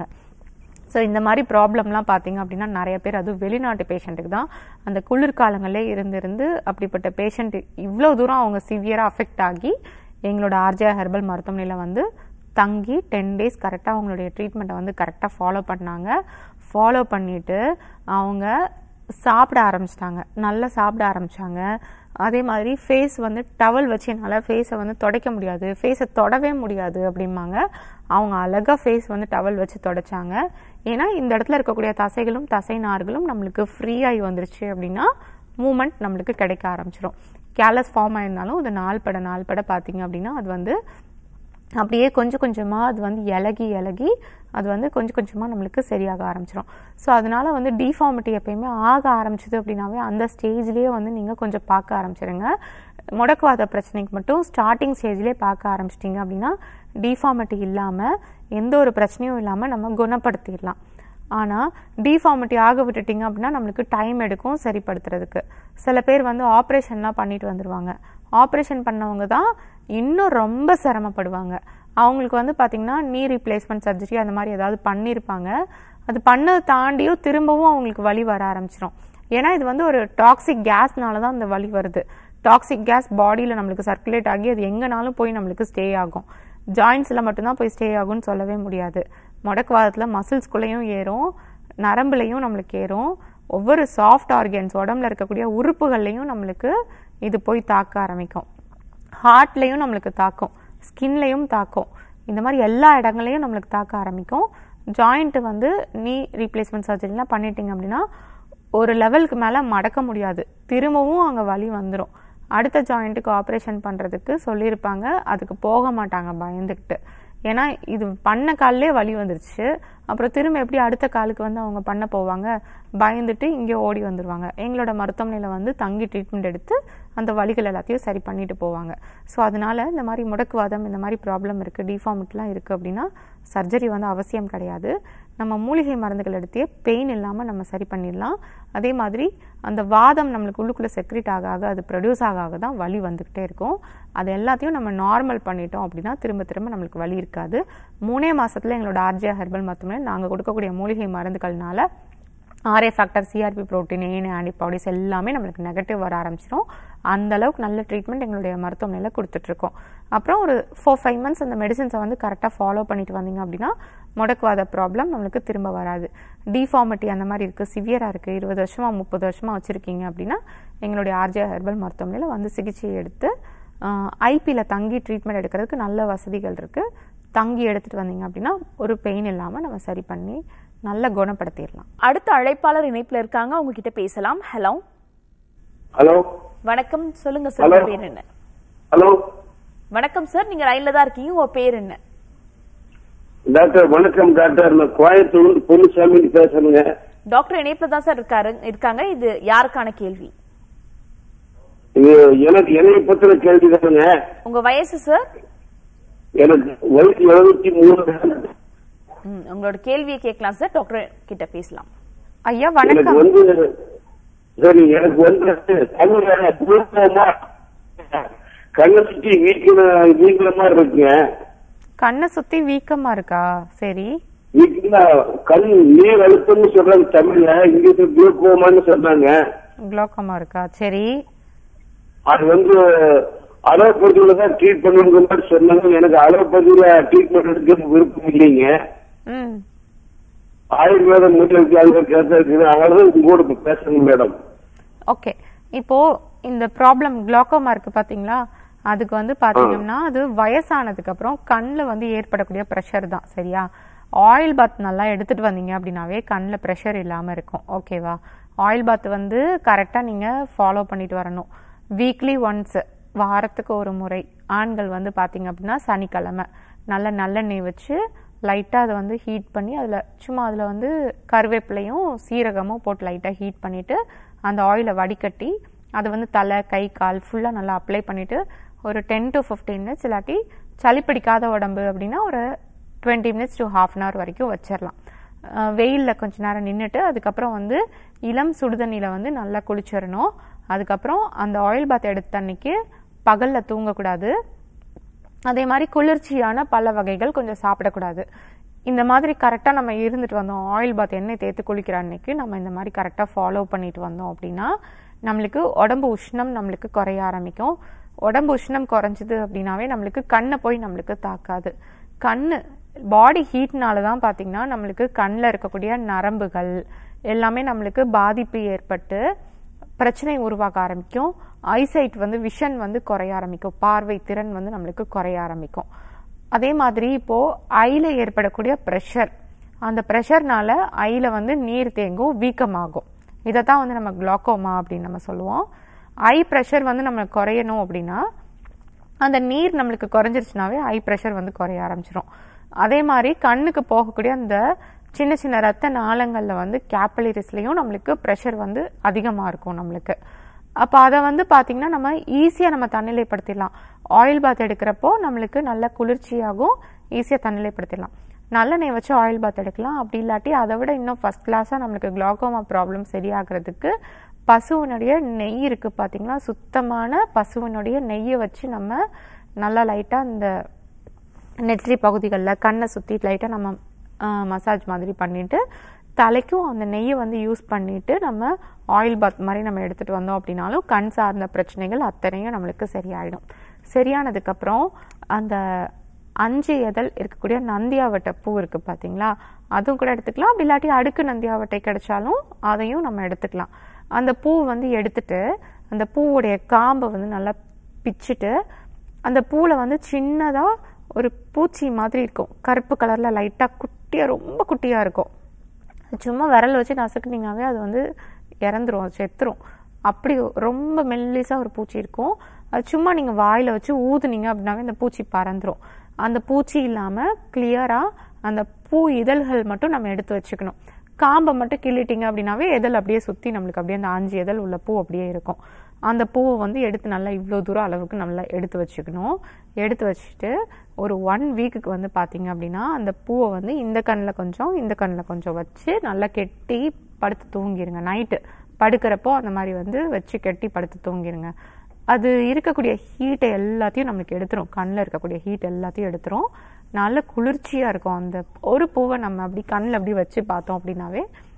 ஸோ இந்த மாதிரி ப்ராப்ளம்லாம் பார்த்தீங்க அப்படின்னா நிறைய பேர் அதுவும் வெளிநாட்டு பேஷண்ட்டுக்கு தான் அந்த குளிர்காலங்களே இருந்து இருந்து அப்படிப்பட்ட பேஷண்ட் இவ்வளோ தூரம் அவங்க சிவியராக அஃபெக்ட் ஆகி எங்களோட ஆர்ஜே ஹெர்பல் மருத்துவமனையில் வந்து தங்கி டென் டேஸ் கரெக்டாக அவங்களுடைய ட்ரீட்மெண்ட்டை வந்து கரெக்டாக ஃபாலோ பண்ணாங்க ஃபாலோ பண்ணிட்டு அவங்க சாப்பிட ஆரம்பிச்சிட்டாங்க நல்லா சாப்பிட ஆரம்பிச்சாங்க அதே மாதிரி ஃபேஸ் வந்து டவல் வச்சு என்னால் ஃபேஸை வந்து துடைக்க முடியாது ஃபேஸை தொடவே முடியாது அப்படிம்பாங்க அவங்க அழகாக ஃபேஸ் வந்து டவல் வச்சு தொடச்சாங்க ஏன்னா இந்த இடத்துல இருக்கக்கூடிய தசைகளும் தசை நார்களும் நம்மளுக்கு ஃப்ரீ ஆகி வந்துருச்சு அப்படின்னா மூமெண்ட் நம்மளுக்கு கிடைக்க ஆரம்பிச்சிடும் கேலஸ் ஃபார்ம் ஆயிருந்தாலும் இது நாள் பட நாள் பட பார்த்தீங்க அப்படின்னா அது வந்து அப்படியே கொஞ்சம் கொஞ்சமாக அது வந்து இலகி இலகி அது வந்து கொஞ்சம் கொஞ்சமாக நம்மளுக்கு சரியாக ஆரம்பிச்சிடும் ஸோ அதனால வந்து டிஃபார்மிட்டி எப்பயுமே ஆக ஆரம்பிச்சது அப்படின்னாவே அந்த ஸ்டேஜ்லேயே வந்து நீங்கள் கொஞ்சம் பார்க்க ஆரம்பிச்சிடுங்க முடக்குவாத பிரச்சனைக்கு மட்டும் ஸ்டார்டிங் ஸ்டேஜ்லேயே பார்க்க ஆரம்பிச்சிட்டிங்க அப்படின்னா டிஃபார்மிட்டி இல்லாமல் எந்த ஒரு பிரச்சனையும் இல்லாமல் நம்ம குணப்படுத்திடலாம் ஆனால் டிஃபார்மிட்டி ஆக விட்டுட்டிங்க அப்படின்னா நம்மளுக்கு டைம் எடுக்கும் சரிப்படுத்துறதுக்கு சில பேர் வந்து ஆப்ரேஷன்லாம் பண்ணிட்டு வந்துடுவாங்க ஆப்ரேஷன் பண்ணவங்க தான் இன்னும் ரொம்ப சிரமப்படுவாங்க அவங்களுக்கு வந்து பார்த்திங்கன்னா நீ ரீப்ளேஸ்மெண்ட் சர்ஜரி அந்த மாதிரி ஏதாவது பண்ணியிருப்பாங்க அது பண்ணதை தாண்டியும் திரும்பவும் அவங்களுக்கு வலி வர ஆரம்பிச்சிடும் ஏன்னா இது வந்து ஒரு டாக்ஸிக் கேஸ்னால தான் அந்த வலி வருது டாக்ஸிக் கேஸ் பாடியில் நம்மளுக்கு சர்க்குலேட் ஆகி அது எங்கனாலும் போய் நம்மளுக்கு ஸ்டே ஆகும் ஜாயின்ஸில் மட்டும்தான் போய் ஸ்டே ஆகும்னு சொல்லவே முடியாது முடக்குவாதத்தில் மசில்ஸ்குள்ளேயும் ஏறும் நரம்புலையும் நம்மளுக்கு ஏறும் ஒவ்வொரு சாஃப்ட் ஆர்கன்ஸ் உடம்புல இருக்கக்கூடிய உறுப்புகள்லையும் நம்மளுக்கு இது போய் தாக்க ஆரம்பிக்கும் ஹார்ட்லேயும் நம்மளுக்கு தாக்கும் ஸ்கின்லேயும் தாக்கும் இந்த மாதிரி எல்லா இடங்களையும் நம்மளுக்கு தாக்க ஆரம்பிக்கும் ஜாயிண்ட் வந்து நீ ரீப்ளேஸ்மெண்ட் சர்ஜரிலாம் பண்ணிட்டீங்க அப்படின்னா ஒரு லெவலுக்கு மேலே மடக்க முடியாது திரும்பவும் அங்கே வலி வந்துடும் அடுத்த ஜாயிண்ட்டுக்கு ஆப்ரேஷன் பண்ணுறதுக்கு சொல்லியிருப்பாங்க அதுக்கு போக மாட்டாங்க பயந்துக்கிட்டு ஏன்னா இது பண்ண காலிலே வலி வந்துருச்சு அப்புறம் திரும்ப எப்படி அடுத்த காலுக்கு வந்து அவங்க பண்ண போவாங்க பயந்துட்டு இங்கே ஓடி வந்துடுவாங்க எங்களோட மருத்துவமனையில் வந்து தங்கி ட்ரீட்மெண்ட் எடுத்து அந்த வலிகள் எல்லாத்தையும் சரி பண்ணிட்டு போவாங்க ஸோ அதனால இந்த மாதிரி முடக்குவாதம் இந்த மாதிரி ப்ராப்ளம் இருக்குது டிஃபார்மிட்டிலாம் இருக்குது அப்படின்னா சர்ஜரி வந்து அவசியம் கிடையாது நம்ம மூலிகை மருந்துகள் எடுத்தே பெயின் இல்லாமல் நம்ம சரி பண்ணிடலாம் அதே மாதிரி அந்த வாதம் நம்மளுக்கு உள்ளுக்குள்ளே செக்ரிட் ஆக ஆக அது ப்ரொடியூஸ் ஆக ஆக தான் வலி வந்துக்கிட்டே இருக்கும் அது எல்லாத்தையும் நம்ம நார்மல் பண்ணிட்டோம் அப்படின்னா திரும்ப திரும்ப நம்மளுக்கு வலி இருக்காது மூணே மாசத்துல எங்களோட ஆர்ஜியா ஹெர்பல் மருத்துவமனை நாங்கள் கொடுக்கக்கூடிய மூலிகை மருந்துகள்னால RA factor CRP protein and antibodies எல்லாமே நம்மளுக்கு நெகட்டிவ் வர ஆரம்பிச்சிடும் அந்த அளவுக்கு நல்ல ட்ரீட்மெண்ட் எங்களுடைய மருத்துவமனையில் கொடுத்துட்ருக்கோம் அப்புறம் ஒரு ஃபோர் ஃபைவ் மந்த்ஸ் அந்த மெடிசன்ஸை வந்து கரெக்டாக ஃபாலோ பண்ணிட்டு வந்தீங்க அப்படின்னா முடக்குவாத ப்ராப்ளம் நம்மளுக்கு திரும்ப வராது டிஃபார்மிட்டி அந்த மாதிரி இருக்குது சிவியராக இருக்குது இருபது வருஷமா முப்பது வருஷமா வச்சுருக்கீங்க அப்படின்னா எங்களுடைய ஆர்ஜே ஹெர்பல் மருத்துவமனையில் வந்து சிகிச்சை எடுத்து ஐபியில் தங்கி ட்ரீட்மெண்ட் எடுக்கிறதுக்கு நல்ல வசதிகள் இருக்குது தங்கி எடுத்துகிட்டு வந்தீங்க அப்படின்னா ஒரு பெயின் இல்லாமல் நம்ம சரி பண்ணி நல்லா குணப்படுத்திடலாம் அடுத்த அழைப்பாளர் இணைப்புல இருக்காங்க அவங்க கிட்ட பேசலாம் ஹலோ ஹலோ வணக்கம் சொல்லுங்க சார் உங்க Hello. பேர் என்ன ஹலோ வணக்கம் சார் நீங்க லைன்ல தான் இருக்கீங்க உங்க பேர் என்ன டாக்டர் வணக்கம் டாக்டர் நான் கோயம்புத்தூர் பொன்னுசாமி பேசுறேங்க டாக்டர் இணைப்புல தான் சார் இருக்காரு இருக்காங்க இது யாருக்கான கேள்வி இது எனக்கு என்னை பத்தின கேள்வி தானுங்க உங்க வயசு சார் எனக்கு வயசு எழுபத்தி மூணு ம், உங்களோட கேள்வியை கேட்கலாம் சார் டாக்டர் கிட்ட பேசலாம் ஐயா எனக்கு வணக்கம் வந்து சரி எனக்கு வந்து தமிழ்ல குழுப்பமா கண்ணை சுத்தி வீக்கின வீக்கின மாதிரி இருக்குங்க கண்ணை சுத்தி வீக்கமா இருக்கா சரி வீக்கின கண் நீர் அழுத்தம்னு சொல்றாங்க தமிழ்ல இங்கிலீஷ்ல குளுக்கோமான்னு சொன்னாங்க குளோக்கமா இருக்கா சரி அது வந்து அலோபதியில தான் ட்ரீட் பண்ணுங்கிற மாதிரி சொன்னாங்க எனக்கு அலோபதியில ட்ரீட்மெண்ட் எடுக்க விருப்பம் இல்லைங்க ம் ஆயுர்வேத மூலிகைக்கு அது கேட்டா இருக்குது அதனாலதான் உங்க கூட இப்ப பேசுறேங்க மேடம் ஓகே இப்போ இந்த ப்ராப்ளம் குளோக்கோமா இருக்கு பாத்தீங்களா அதுக்கு வந்து பாத்தீங்கன்னா அது வயசானதுக்கு அப்புறம் கண்ணில் வந்து ஏற்படக்கூடிய ப்ரெஷர் தான் சரியா ஆயில் பாத் நல்லா எடுத்துட்டு வந்தீங்க அப்படின்னாவே கண்ணில் ப்ரெஷர் இல்லாம இருக்கும் ஓகேவா ஆயில் பாத் வந்து கரெக்டா நீங்க ஃபாலோ பண்ணிட்டு வரணும் வீக்லி ஒன்ஸ் வாரத்துக்கு ஒரு முறை ஆண்கள் வந்து பாத்தீங்க அப்படின்னா சனிக்கிழமை நல்ல நல்லெண்ணெய் வச்சு லைட்டாக அதை வந்து ஹீட் பண்ணி அதில் சும்மா அதில் வந்து கருவேப்பிலையும் சீரகமும் போட்டு லைட்டாக ஹீட் பண்ணிவிட்டு அந்த ஆயிலை வடிகட்டி அதை வந்து தலை கை கால் ஃபுல்லாக நல்லா அப்ளை பண்ணிவிட்டு ஒரு டென் டு ஃபிஃப்டீன் மினிட்ஸ் இல்லாட்டி சளி பிடிக்காத உடம்பு அப்படின்னா ஒரு twenty minutes to half an hour வரைக்கும் வச்சிடலாம் வெயிலில் கொஞ்ச நேரம் நின்றுட்டு அதுக்கப்புறம் வந்து இளம் சுடுதண்ணியில் வந்து நல்லா குளிச்சிடணும் அதுக்கப்புறம் அந்த ஆயில் பாத் எடுத்த அன்னைக்கு பகலில் தூங்கக்கூடாது அதே மாதிரி குளிர்ச்சியான பல வகைகள் கொஞ்சம் சாப்பிடக்கூடாது இந்த மாதிரி கரெக்டாக நம்ம இருந்துட்டு வந்தோம் ஆயில் பாத் எண்ணெய் தேய்த்து குளிக்கிற அன்னைக்கு நம்ம இந்த மாதிரி கரெக்டாக ஃபாலோ பண்ணிட்டு வந்தோம் அப்படின்னா நம்மளுக்கு உடம்பு உஷ்ணம் நம்மளுக்கு குறைய ஆரம்பிக்கும் உடம்பு உஷ்ணம் குறைஞ்சது அப்படின்னாவே நம்மளுக்கு கண்ணை போய் நம்மளுக்கு தாக்காது கண்ணு பாடி ஹீட்னால தான் பார்த்தீங்கன்னா நம்மளுக்கு கண்ணில் இருக்கக்கூடிய நரம்புகள் எல்லாமே நம்மளுக்கு பாதிப்பு ஏற்பட்டு பிரச்சனை உருவாக ஆரம்பிக்கும் ஐசைட் வந்து விஷன் வந்து குறைய ஆரம்பிக்கும் பார்வை திறன் வந்து நம்மளுக்கு குறைய ஆரம்பிக்கும் அதே மாதிரி இப்போ ஐல ஏற்படக்கூடிய ப்ரெஷர் அந்த ப்ரெஷர்னால ஐல வந்து நீர் தேங்கும் வீக்கமாகும் இதை தான் வந்து நம்ம குளோக்கோமா அப்படின்னு நம்ம சொல்லுவோம் ஐ ப்ரெஷர் வந்து நம்ம குறையணும் அப்படின்னா அந்த நீர் நம்மளுக்கு குறைஞ்சிருச்சுனாவே ஐ ப்ரெஷர் வந்து குறைய ஆரம்பிச்சிடும் அதே மாதிரி கண்ணுக்கு போகக்கூடிய அந்த சின்ன சின்ன ரத்த நாளங்களில் வந்து கேப்பலிரிஸ்லையும் நம்மளுக்கு ப்ரெஷர் வந்து அதிகமாக இருக்கும் நம்மளுக்கு அப்போ அதை வந்து பார்த்தீங்கன்னா நம்ம ஈஸியாக நம்ம தன்னிலைப்படுத்திடலாம் ஆயில் பாத் எடுக்கிறப்போ நம்மளுக்கு நல்ல குளிர்ச்சியாகும் ஈஸியாக தன்னிலைப்படுத்திடலாம் நல்லெண்ணெய் வச்சு ஆயில் பாத் எடுக்கலாம் அப்படி இல்லாட்டி அதை விட இன்னும் ஃபர்ஸ்ட் கிளாஸாக நம்மளுக்கு குளோகோமா ப்ராப்ளம் சரியாகிறதுக்கு பசுவினுடைய நெய் இருக்கு பார்த்தீங்கன்னா சுத்தமான பசுவினுடைய நெய்யை வச்சு நம்ம நல்லா லைட்டாக இந்த நெற்றி பகுதிகளில் கண்ணை சுற்றி லைட்டாக நம்ம மசாஜ் மாதிரி பண்ணிட்டு தலைக்கும் அந்த நெய்யை வந்து யூஸ் பண்ணிட்டு நம்ம ஆயில் பாத் மாதிரி நம்ம எடுத்துட்டு வந்தோம் அப்படின்னாலும் கண் சார்ந்த பிரச்சனைகள் அத்தனையும் நம்மளுக்கு சரியாயிடும் சரியானதுக்கப்புறம் அந்த அஞ்சு எதழ் இருக்கக்கூடிய நந்தியாவட்டை பூ இருக்கு பாத்தீங்களா அதுவும் கூட எடுத்துக்கலாம் அப்படி இல்லாட்டி அடுக்கு நந்தியாவட்டை கிடைச்சாலும் அதையும் நம்ம எடுத்துக்கலாம் அந்த பூ வந்து எடுத்துட்டு அந்த பூவுடைய காம்பை வந்து நல்லா பிச்சுட்டு அந்த பூவில் வந்து சின்னதா ஒரு பூச்சி மாதிரி இருக்கும் கருப்பு கலர்ல லைட்டா குட்டியா ரொம்ப குட்டியா இருக்கும் சும்மா விரல் வச்சு நசுக்குனீங்கனாவே அது வந்து இறந்துரும் அது செத்துரும் அப்படி ரொம்ப மெல்லிசா ஒரு பூச்சி இருக்கும் அது சும்மா நீங்க வாயில வச்சு ஊதுனீங்க அப்படின்னாவே அந்த பூச்சி பறந்துரும் அந்த பூச்சி இல்லாம கிளியரா அந்த பூ இதழ்கள் மட்டும் நம்ம எடுத்து வச்சுக்கணும் காம்பை மட்டும் கிள்ளிட்டீங்க அப்படின்னாவே எதழ் அப்படியே சுத்தி நம்மளுக்கு அப்படியே அந்த அஞ்சு எதழ் உள்ள பூ அப்படியே இருக்கும் அந்த பூவை வந்து எடுத்து நல்லா இவ்வளோ தூரம் அளவுக்கு நல்லா எடுத்து வச்சுக்கணும் எடுத்து வச்சுட்டு ஒரு ஒன் வீக்குக்கு வந்து பார்த்தீங்க அப்படின்னா அந்த பூவை வந்து இந்த கண்ணில் கொஞ்சம் இந்த கண்ணில் கொஞ்சம் வச்சு நல்லா கெட்டி படுத்து தூங்கிடுங்க நைட்டு படுக்கிறப்போ அந்த மாதிரி வந்து வச்சு கெட்டி படுத்து தூங்கிடுங்க அது இருக்கக்கூடிய ஹீட்டை எல்லாத்தையும் நம்மளுக்கு எடுத்துரும் கண்ணில் இருக்கக்கூடிய ஹீட் எல்லாத்தையும் எடுத்துரும் நல்ல குளிர்ச்சியாக இருக்கும் அந்த ஒரு பூவை நம்ம அப்படி கண்ணில் அப்படி வச்சு பார்த்தோம் அப்படின்னாவே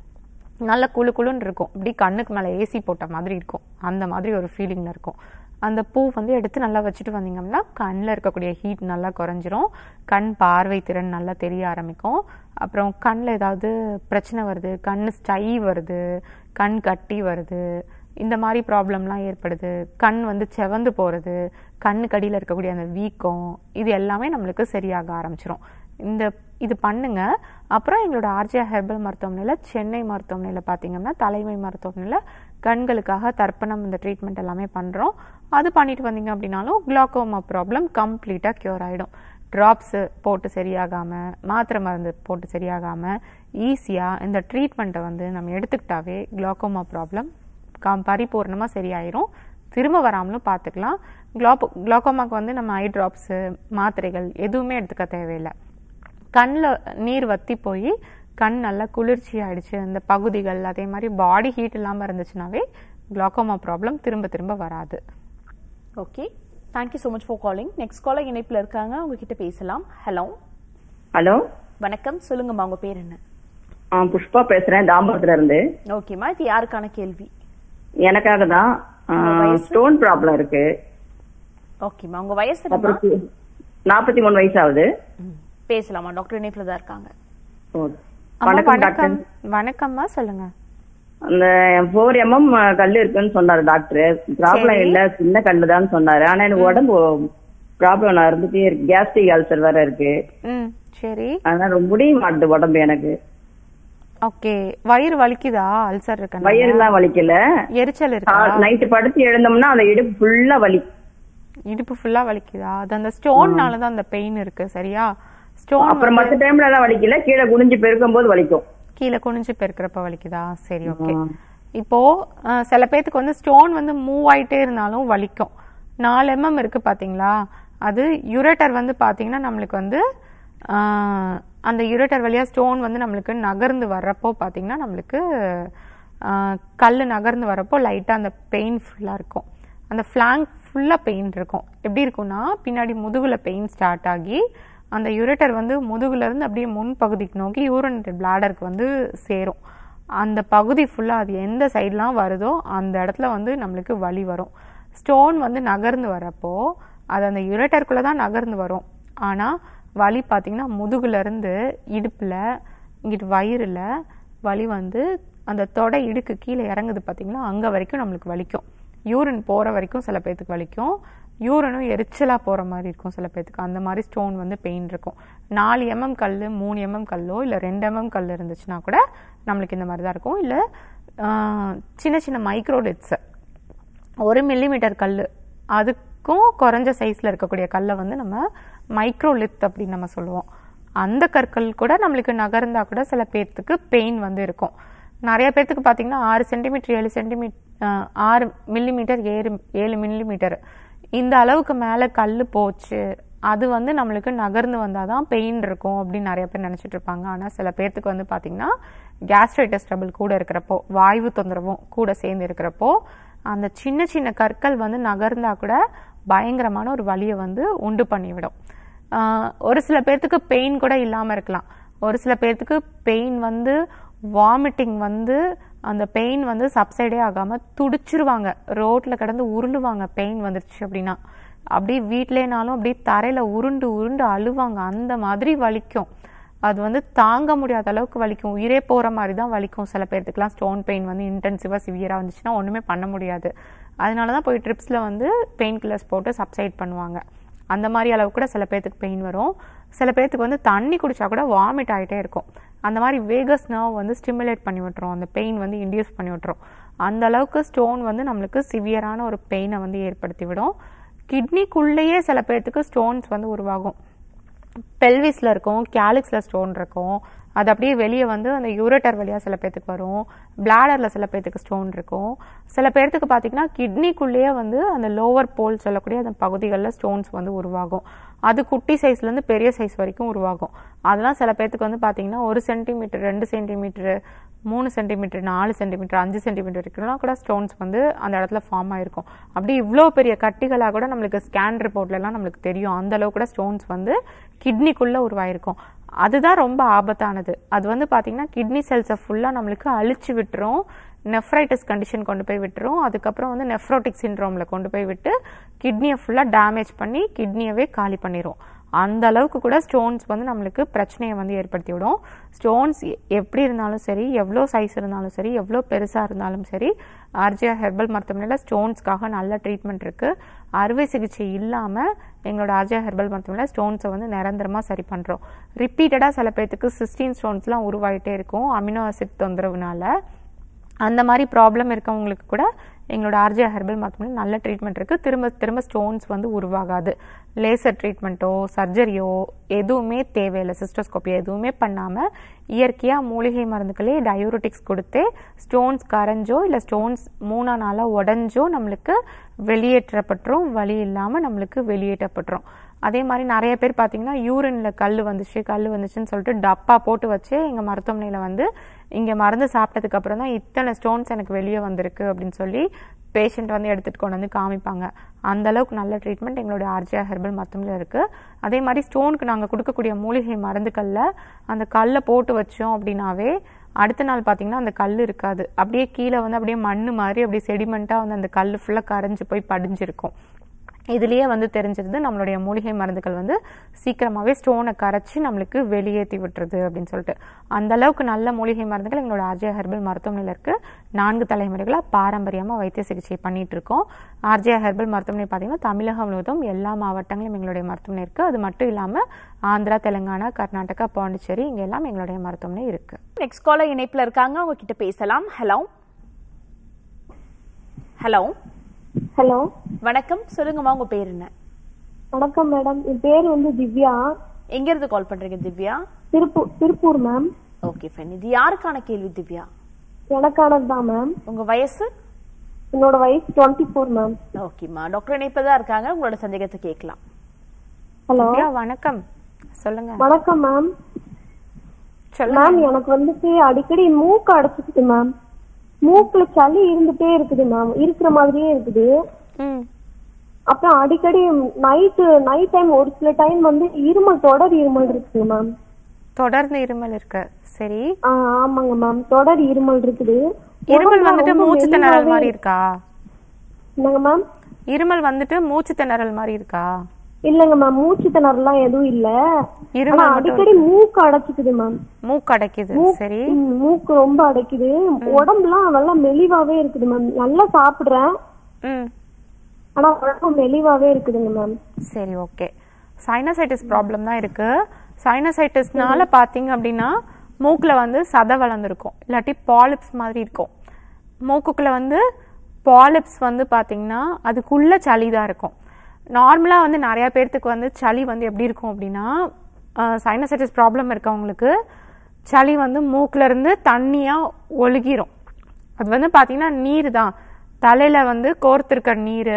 நல்ல குளு குளுன்னு இருக்கும் இப்படி கண்ணுக்கு மேலே ஏசி போட்ட மாதிரி இருக்கும் அந்த மாதிரி ஒரு ஃபீலிங்ல இருக்கும் அந்த பூ வந்து எடுத்து நல்லா வச்சுட்டு வந்தீங்கன்னா கண்ணில் இருக்கக்கூடிய ஹீட் நல்லா குறைஞ்சிரும் கண் பார்வை திறன் நல்லா தெரிய ஆரம்பிக்கும் அப்புறம் கண்ணில் ஏதாவது பிரச்சனை வருது கண் ஸ்டை வருது கண் கட்டி வருது இந்த மாதிரி ப்ராப்ளம்லாம் ஏற்படுது கண் வந்து செவந்து போகிறது கண்ணுக்கு அடியில் இருக்கக்கூடிய அந்த வீக்கம் இது எல்லாமே நம்மளுக்கு சரியாக ஆரம்பிச்சிரும் இந்த இது பண்ணுங்க அப்புறம் எங்களோட ஆர்ஜியா ஹெர்பல் மருத்துவமனையில் சென்னை மருத்துவமனையில் பார்த்தீங்கன்னா தலைமை மருத்துவமனையில் கண்களுக்காக தர்ப்பணம் இந்த ட்ரீட்மெண்ட் எல்லாமே பண்ணுறோம் அது பண்ணிட்டு வந்தீங்க அப்படின்னாலும் குளாக்கோமா ப்ராப்ளம் கம்ப்ளீட்டாக க்யூர் ஆகிடும் ட்ராப்ஸு போட்டு சரியாகாமல் மாத்திரை மருந்து போட்டு சரியாகாமல் ஈஸியாக இந்த ட்ரீட்மெண்ட்டை வந்து நம்ம எடுத்துக்கிட்டாவே குளாக்கோமா ப்ராப்ளம் கம் பரிபூர்ணமாக சரியாயிரும் திரும்ப வராமலும் பார்த்துக்கலாம் குளாப்போ குளாக்கோமாக்கு வந்து நம்ம ஐ ட்ராப்ஸு மாத்திரைகள் எதுவுமே எடுத்துக்க தேவையில்லை கண்ணில் நீர் வத்தி போய் கண் நல்லா குளிர்ச்சி ஆயிடுச்சு அந்த பகுதிகள் அதே மாதிரி பாடி ஹீட் இல்லாமல் இருந்துச்சுனாவே குளாக்கோமா ப்ராப்ளம் திரும்ப திரும்ப வராது okay thank you so much for calling next caller இணைப்பில் இருக்காங்க உங்ககிட்ட பேசலாம் ஹலோ ஹலோ வணக்கம் சொல்லுங்கம்மா உங்க பேர் என்ன ஆ புஷ்பா பேசுறேன் தாம்பரத்துல இருந்து ஓகேம்மா இது யாருக்கான கேள்வி எனக்காக தான் ஸ்டோன் ப்ராப்ளம் இருக்கு ஓகேம்மா உங்க வயசு என்னம்மா அப்புறம் நாற்பத்தி மூணு வயசு ஆகுது ம், பேசலாமா டாக்டர் இணைப்பில் தான் இருக்காங்க ஓ. அம்மா வணக்கம் வணக்கம் டாக்டர் வணக்கம்மா சொல்லுங்க அந்த ஃபோர் எம்எம் கல் இருக்குன்னு சொன்னாரு டாக்டர் ப்ராப்ளம் இல்ல சின்ன கல்லு தான் சொன்னாரு ஆனா எனக்கு உடம்பு ப்ராப்ளம் நான் இருந்துட்டே இருக்கு கேஸ்ட்ரிக் அல்சர் வேற இருக்கு ம் சரி அதனால முடிய மாட்டுது உடம்பு எனக்கு ஓகே வயிறு வலிக்குதா அல்சர் இருக்கு வயிறுலாம் வலிக்கல எரிச்சல் இருக்கா நைட்டு படுத்து எழுந்தோம்னா அந்த இடுப்பு ஃபுல்லா வலி இடுப்பு ஃபுல்லா வலிக்குதா அது அந்த ஸ்டோன்னால தான் அந்த பெயின் இருக்கு சரியா ஸ்டோன் அப்புறம் மத்த டைம்ல எல்லாம் வலிக்கல கீழே குனிஞ்சு பெருக்கும் போது வலிக்கும் கீழே குனிஞ்சு பெருக்கிறப்ப வலிக்குதா சரி ஓகே இப்போ அஹ், சில பேத்துக்கு வந்து ஸ்டோன் வந்து மூவ் ஆயிட்டே இருந்தாலும் வலிக்கும் நாலு எம்எம் இருக்கு பாத்தீங்களா அது யுரேட்டர் வந்து பாத்தீங்கன்னா நம்மளுக்கு வந்து அஹ், அந்த யுரேட்டர் வழியா ஸ்டோன் வந்து நம்மளுக்கு நகர்ந்து வர்றப்போ பாத்தீங்கன்னா நம்மளுக்கு அஹ், கல்லு நகர்ந்து வரப்போ லைட்டா அந்த பெயின் ஃபுல்லா இருக்கும் அந்த ஃபிளாங்க் ஃபுல்லா பெயின் இருக்கும் எப்படி இருக்கும்னா பின்னாடி முதுகுல பெயின் ஸ்டார்ட் ஆகி அந்த யுரேட்டர் வந்து முதுகுல இருந்து அப்படியே முன் பகுதிக்கு நோக்கி யூரினரி பிளாடருக்கு வந்து சேரும் அந்த பகுதி ஃபுல்லா அது எந்த சைட்லாம் வருதோ அந்த இடத்துல வந்து நம்மளுக்கு வலி வரும் ஸ்டோன் வந்து நகர்ந்து வரப்போ அது அந்த யுரேட்டருக்குள்ள தான் நகர்ந்து வரும் ஆனா வலி பார்த்தீங்கன்னா முதுகுல இருந்து இடுப்புல இங்கிட்டு வயிறுல வலி வந்து அந்த தொடை இடுக்கு கீழே இறங்குது பார்த்தீங்களா அங்க வரைக்கும் நம்மளுக்கு வலிக்கும் யூரின் போற வரைக்கும் சில பேத்துக்கு வலிக்கும் யூரினும் எரிச்சலா போற மாதிரி இருக்கும் சில பேத்துக்கு அந்த மாதிரி ஸ்டோன் வந்து பெயின் இருக்கும் நாலு எம்எம் கல் மூணு எம்எம் கல்லோ இல்ல ரெண்டு எம்எம் கல் இருந்துச்சுன்னா கூட நம்மளுக்கு இந்த மாதிரி தான் இருக்கும் இல்ல ஆஹ், சின்ன சின்ன மைக்ரோடிட்ஸ் ஒரு மில்லிமீட்டர் கல் அதுக்கும் குறைஞ்ச சைஸ்ல இருக்கக்கூடிய கல்லை வந்து நம்ம மைக்ரோலித் அப்படின்னு நம்ம சொல்லுவோம் அந்த கற்கள் கூட நம்மளுக்கு நகர்ந்தா கூட சில பேர்த்துக்கு பெயின் வந்து இருக்கும் நிறைய பேர்த்துக்கு பார்த்தீங்கன்னா ஆறு சென்டிமீட்டர் ஏழு சென்டிமீட்டர் ஆறு மில்லிமீட்டர் ஏழு ஏழு மில்லிமீட்டர் இந்த அளவுக்கு மேலே கல் போச்சு அது வந்து நம்மளுக்கு நகர்ந்து வந்தாதான் பெயின் இருக்கும் அப்படின்னு நிறைய பேர் நினைச்சிட்டு இருப்பாங்க ஆனால் சில பேர்த்துக்கு வந்து பார்த்தீங்கன்னா கேஸ்ட்ரைட்டிஸ் ட்ரபிள் கூட இருக்கிறப்போ வாய்வு தொந்தரவும் கூட சேர்ந்து இருக்கிறப்போ அந்த சின்ன சின்ன கற்கள் வந்து நகர்ந்தா கூட பயங்கரமான ஒரு வலியை வந்து உண்டு பண்ணிவிடும் ஆஹ் ஒரு சில பேர்த்துக்கு பெயின் கூட இல்லாம இருக்கலாம் ஒரு சில பேர்த்துக்கு பெயின் வந்து வாமிட்டிங் வந்து அந்த பெயின் வந்து சப்சைடே ஆகாம துடிச்சிருவாங்க ரோட்ல கிடந்து உருளுவாங்க பெயின் வந்துருச்சு அப்படின்னா அப்படியே வீட்லேனாலும் அப்படியே தரையில உருண்டு உருண்டு அழுவாங்க அந்த மாதிரி வலிக்கும் அது வந்து தாங்க முடியாத அளவுக்கு வலிக்கும் உயிரே போற மாதிரி தான் வலிக்கும் சில பேர்த்துக்குலாம் ஸ்டோன் பெயின் வந்து இன்டென்சிவா சிவியரா வந்துச்சுன்னா ஒண்ணுமே பண்ண முடியாது அதனால தான் போய் ட்ரிப்ஸ்ல வந்து பெயின் கில்லர்ஸ் போட்டு சப்சைட் பண்ணுவாங்க அந்த மாதிரி அளவு கூட சில பேர்த்துக்கு பெயின் வரும் சில பேர்த்துக்கு வந்து தண்ணி குடிச்சா கூட வாமிட் ஆகிட்டே இருக்கும் அந்த மாதிரி வேகஸ் நர்வ் வந்து ஸ்டிமுலேட் பண்ணி விட்டுரும் அந்த பெயின் வந்து இன்டியூஸ் பண்ணி விட்டுரும் அந்த அளவுக்கு ஸ்டோன் வந்து நம்மளுக்கு சிவியரான ஒரு பெயினை வந்து ஏற்படுத்தி விடும் கிட்னிக்குள்ளேயே சில பேர்த்துக்கு ஸ்டோன்ஸ் வந்து உருவாகும் பெல்விஸ்ல இருக்கும் கேலிக்ஸ்ல ஸ்டோன் இருக்கும் அது அப்படியே வெளியே வந்து அந்த யூரேட்டர் வழியா சில பேர்த்துக்கு வரும் பிளாடர்ல சில பேர்த்துக்கு ஸ்டோன் இருக்கும் சில பேர்த்துக்கு பார்த்தீங்கன்னா கிட்னிக்குள்ளேயே வந்து அந்த லோவர் போல் சொல்லக்கூடிய அந்த பகுதிகளில் ஸ்டோன்ஸ் வந்து உருவாகும் அது குட்டி சைஸ்ல இருந்து பெரிய சைஸ் வரைக்கும் உருவாகும் அதெல்லாம் சில பேர்த்துக்கு வந்து பார்த்தீங்கன்னா ஒரு சென்டிமீட்டர் ரெண்டு சென்டிமீட்டர் மூணு சென்டிமீட்டர் நாலு சென்டிமீட்டர் அஞ்சு சென்டிமீட்டர் வரைக்கும்லாம் கூட ஸ்டோன்ஸ் வந்து அந்த இடத்துல ஃபார்ம் ஆயிருக்கும் அப்படி இவ்வளோ பெரிய கட்டிகளாக கூட நம்மளுக்கு ஸ்கேன் ரிப்போர்ட்லலாம் நம்மளுக்கு தெரியும் அந்த அளவு கூட ஸ்டோன்ஸ் வந்து கிட்னிக்குள்ள உருவாயிருக்கும் அதுதான் ரொம்ப ஆபத்தானது அது வந்து பாத்தீங்கன்னா கிட்னி செல்ஸை ஃபுல்லாக நம்மளுக்கு அழிச்சு விட்டுரும் நெஃப்ரைட்டிஸ் கண்டிஷன் கொண்டு போய் விட்டுரும் அதுக்கப்புறம் வந்து நெஃப்ரோட்டிக் சிண்ட்ரோமில் கொண்டு போய் விட்டு கிட்னியை ஃபுல்லாக டேமேஜ் பண்ணி கிட்னியவே காலி பண்ணிரும் அந்த அளவுக்கு கூட ஸ்டோன்ஸ் வந்து நம்மளுக்கு பிரச்சனையை வந்து ஏற்படுத்தி விடும் ஸ்டோன்ஸ் எப்படி இருந்தாலும் சரி எவ்வளோ சைஸ் இருந்தாலும் சரி எவ்வளோ பெருசாக இருந்தாலும் சரி ஆர்ஜியா ஹெர்பல் மருத்துவமனையில் ஸ்டோன்ஸ்க்காக நல்ல ட்ரீட்மெண்ட் இருக்கு அறுவை சிகிச்சை இல்லாமல் எங்களோட ஆர்ஜியா ஹெர்பல் மருத்துவமனையில் ஸ்டோன்ஸை வந்து நிரந்தரமாக சரி பண்ணுறோம் ரிப்பீட்டடாக சில பேர்த்துக்கு சிஸ்டீன் ஸ்டோன்ஸ்லாம் உருவாகிட்டே இருக்கும் அமினோ ஆசிட் தொந்தரவுனால அந்த மாதிரி ப்ராப்ளம் இருக்கவங்களுக்கு கூட எங்களோட ஆர்ஜியா ஹெர்பல் மருத்துவமனையில் நல்ல ட்ரீட்மெண்ட் இருக்குது திரும்ப திரும்ப ஸ்டோன்ஸ் வந்து உருவாகாது லேசர் ட்ரீட்மெண்ட்டோ சர்ஜரியோ எதுவுமே தேவையில்லை சிஸ்டோஸ்கோப்பி எதுவுமே பண்ணாமல் இயற்கையாக மூலிகை மருந்துகளே டயூரோட்டிக்ஸ் கொடுத்தே ஸ்டோன்ஸ் கரைஞ்சோ இல்லை ஸ்டோன்ஸ் மூணா நாளாக உடஞ்சோ நம்மளுக்கு வெளியேற்றப்பட்டுரும் வலி இல்லாமல் நம்மளுக்கு வெளியேற்றப்பட்டுரும் அதே மாதிரி நிறைய பேர் பார்த்தீங்கன்னா யூரின்ல கல் வந்துச்சு கல் வந்துச்சுன்னு சொல்லிட்டு டப்பா போட்டு வச்சு எங்கள் மருத்துவமனையில் வந்து இங்கே மருந்து சாப்பிட்டதுக்கு அப்புறம் தான் இத்தனை ஸ்டோன்ஸ் எனக்கு வெளியே வந்திருக்கு அப்படின்னு சொல்லி பேஷண்ட் வந்து எடுத்துகிட்டு கொண்டு வந்து காமிப்பாங்க அந்த அளவுக்கு நல்ல ட்ரீட்மெண்ட் எங்களுடைய ஆர்ஜியா ஹெர்பல் மருத்துவமனையில் இருக்குது அதே மாதிரி ஸ்டோனுக்கு நாங்கள் கொடுக்கக்கூடிய மூலிகை மருந்துகளில் அந்த கல்லை போட்டு வச்சோம் அப்படின்னாவே அடுத்த நாள் பார்த்தீங்கன்னா அந்த கல் இருக்காது அப்படியே கீழே வந்து அப்படியே மண்ணு மாதிரி அப்படியே செடிமெண்ட்டாக வந்து அந்த கல் ஃபுல்லாக கரைஞ்சு போய் படிஞ்சிருக்கும் இதுலயே வந்து தெரிஞ்சிருது நம்மளுடைய மூலிகை மருந்துகள் வந்து சீக்கிரமாவே ஸ்டோனை கரைச்சி நம்மளுக்கு வெளியேற்றி விட்டுருது அப்படின்னு சொல்லிட்டு அந்த அளவுக்கு நல்ல மூலிகை மருந்துகள் எங்களோட ஆர்ஜே ஹெர்பல் மருத்துவமனையில் இருக்கு நான்கு தலைமுறைகளா பாரம்பரியமா வைத்திய சிகிச்சை பண்ணிட்டு இருக்கோம் ஆர்ஜே ஹெர்பல் மருத்துவமனை பார்த்தீங்கன்னா தமிழகம் முழுவதும் எல்லா மாவட்டங்களும் எங்களுடைய மருத்துவமனை இருக்கு அது மட்டும் இல்லாம ஆந்திரா தெலுங்கானா கர்நாடகா பாண்டிச்சேரி இங்க எல்லாம் எங்களுடைய மருத்துவமனை இருக்கு நெக்ஸ்ட் காலர் இணைப்புல இருக்காங்க அவங்க கிட்ட பேசலாம் ஹலோ ஹலோ ஹலோ வணக்கம் சொல்லுங்கம்மா உங்க பேர் என்ன வணக்கம் மேடம் என் பேர் வந்து திவ்யா எங்க இருந்து கால் பண்றீங்க Divya Tiruppur Tiruppur ma'am okay fine இது யாருக்கான கேள்வி திவ்யா எனக்கானது தான் மேம் உங்க வயசு என்னோட வயசு டுவெண்ட்டி ஃபோர் மேம் ஓகேம்மா டாக்டர் இணைப்பு தான் இருக்காங்க உங்களோட சந்தேகத்தை கேட்கலாம் ஹலோ ஐயா, வணக்கம் சொல்லுங்க வணக்கம் மேம் சொல்லுங்க மேம் எனக்கு வந்துட்டு அடிக்கடி மூக்கு அடைச்சிக்குது மேம் மூக்குல சளி இருந்துட்டே இருக்குது மேம் இருக்கிற மாதிரியே இருக்குது ம் அப்புறம் அடிக்கடி நைட்டு நைட் டைம் ஒரு சில டைம் வந்து இருமல் தொடர் இருமல் இருக்குது மேம் தொடர்ந்து இருமல் இருக்கு சரி ஆ, ஆமாங்க மேம் தொடர் இருமல் இருக்குது இருமல் உடம்புலாம் வந்துட்டு ரொம்ப மூச்சு திணறல் மெலிவாவே மாதிரி இருக்கா என்னங்க மேம் இருமல் வந்துட்டு மூச்சு திணறல் மாதிரி இருக்கா இல்லங்க மேம் மூச்சு திணறலாம் எதுவும் இல்ல இருமல் ஆனா மட்டும் அடிக்கடி மூக்கு அடைச்சிக்குது மேம் மூக்கு அடைக்குது சரி ம், மூக்கு ரொம்ப அடைக்குது உடம்புலாம் நல்லா மெலிவாவே இருக்குது மேம் நல்லா சாப்பிடுறேன் ம் ஆனா உடம்பு மெலிவாவே இருக்குதுங்க மேம் சரி ஓகே சைனசைட்டிஸ் ப்ராப்ளம் தான் இருக்கு சைனசைட்டிஸ்னால பாத்தீங்க அப்படின்னா மூக்குல வந்து சதை வளர்ந்துருக்கும் இல்லாட்டி பாலிப்ஸ் மாதிரி இருக்கும் மூக்குக்குள்ள வந்து பாலிப்ஸ் வந்து பாத்தீங்கன்னா அதுக்குள்ள சளி தான் இருக்கும் நார்மலா வந்து நிறைய பேர்த்துக்கு வந்து சளி வந்து எப்படி இருக்கும் அப்படின்னா சைனசைட்டிஸ் ப்ராப்ளம் இருக்கவங்களுக்கு சளி வந்து மூக்குல இருந்து தண்ணியா ஒழுகிரும் அது வந்து பாத்தீங்கன்னா நீர் தான் தலையில வந்து கோர்த்திருக்க நீர்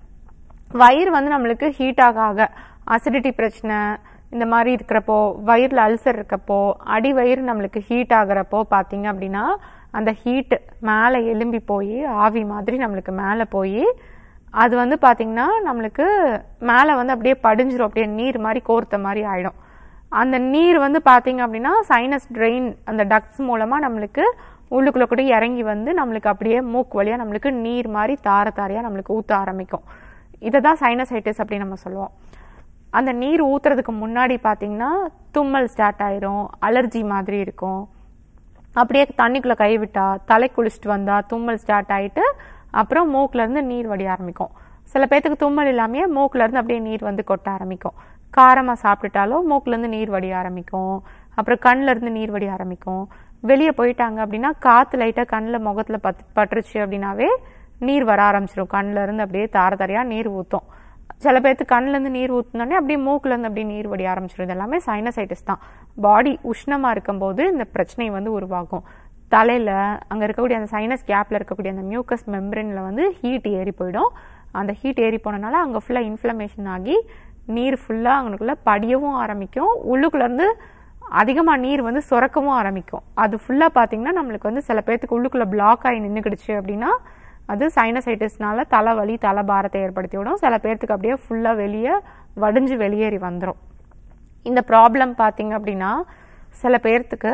வயிறு வந்து நம்மளுக்கு ஹீட் ஆக ஆக அசிடிட்டி பிரச்சனை இந்த மாதிரி இருக்கிறப்போ வயிறில் அல்சர் இருக்கப்போ அடி வயிறு நம்மளுக்கு ஹீட் ஆகுறப்போ பார்த்தீங்க அப்படின்னா அந்த ஹீட் மேலே எலும்பி போய் ஆவி மாதிரி நம்மளுக்கு மேலே போய் அது வந்து பார்த்தீங்கன்னா நம்மளுக்கு மேலே வந்து அப்படியே படிஞ்சிரும் அப்படியே நீர் மாதிரி கோர்த்த மாதிரி ஆயிடும் அந்த நீர் வந்து பார்த்தீங்க அப்படின்னா சைனஸ் ட்ரெயின் அந்த டக்ஸ் மூலமாக நம்மளுக்கு உள்ளுக்குள்ள கூட இறங்கி வந்து நம்மளுக்கு அப்படியே மூக்கு வழியாக நம்மளுக்கு நீர் மாதிரி தார தாரையாக நம்மளுக்கு ஊற்ற ஆரம்பிக்கும் இதை தான் சைனசைட்டிஸ் அப்படின்னு நம்ம சொல்லுவோம் அந்த நீர் ஊத்துறதுக்கு முன்னாடி பார்த்தீங்கன்னா தும்மல் ஸ்டார்ட் ஆயிரும் அலர்ஜி மாதிரி இருக்கும் அப்படியே தண்ணிக்குள்ள கை விட்டா தலை குளிச்சுட்டு வந்தா தும்மல் ஸ்டார்ட் ஆயிட்டு அப்புறம் மூக்குல இருந்து நீர் வடிய ஆரம்பிக்கும் சில பேர்த்துக்கு தும்மல் இல்லாமயே மூக்குல இருந்து அப்படியே நீர் வந்து கொட்ட ஆரம்பிக்கும் காரமா சாப்பிட்டுட்டாலும் மூக்குல இருந்து நீர் வடிய ஆரம்பிக்கும் அப்புறம் கண்ணுல இருந்து நீர் வடிய ஆரம்பிக்கும் வெளியே போயிட்டாங்க அப்படின்னா காத்து லைட்டா கண்ணுல முகத்துல பத் பட்டுருச்சு அப்படின்னாவே நீர் வர ஆரம்பிச்சிடும் கண்ணுல இருந்து அப்படியே தார தாரையா நீர் ஊத்தும் சில பேர்த்து கண்ணுல இருந்து நீர் ஊத்துனோடனே அப்படியே மூக்குல இருந்து அப்படியே நீர் வடி ஆரம்பிச்சிடும் இது எல்லாமே சைனசைட்டிஸ் தான் பாடி உஷ்ணமா இருக்கும்போது இந்த பிரச்சனை வந்து உருவாகும் தலையில அங்க இருக்கக்கூடிய அந்த சைனஸ் கேப்ல இருக்கக்கூடிய அந்த மியூக்கஸ் மெம்பரன்ல வந்து ஹீட் ஏறி போயிடும் அந்த ஹீட் ஏறி போனனால அங்க ஃபுல்லா இன்ஃப்ளமேஷன் ஆகி நீர் ஃபுல்லா அங்கனுக்குள்ள படியவும் ஆரம்பிக்கும் உள்ளுக்குள்ள இருந்து அதிகமா நீர் வந்து சுரக்கவும் ஆரம்பிக்கும் அது ஃபுல்லா பாத்தீங்கன்னா நம்மளுக்கு வந்து சில பேர்த்துக்கு உள்ளுக்குள்ள பிளாக் ஆகி நின்னுக்கிடுச்சு அப்படின்னா அது சைனசைட்டிஸ்னால தலைவலி தலைபாரத்தை ஏற்படுத்தி விடும் சில பேர்த்துக்கு அப்படியே ஃபுல்லா வெளியே வடிஞ்சு வெளியேறி வந்துடும் இந்த ப்ராப்ளம் பார்த்தீங்க அப்படின்னா சில பேர்த்துக்கு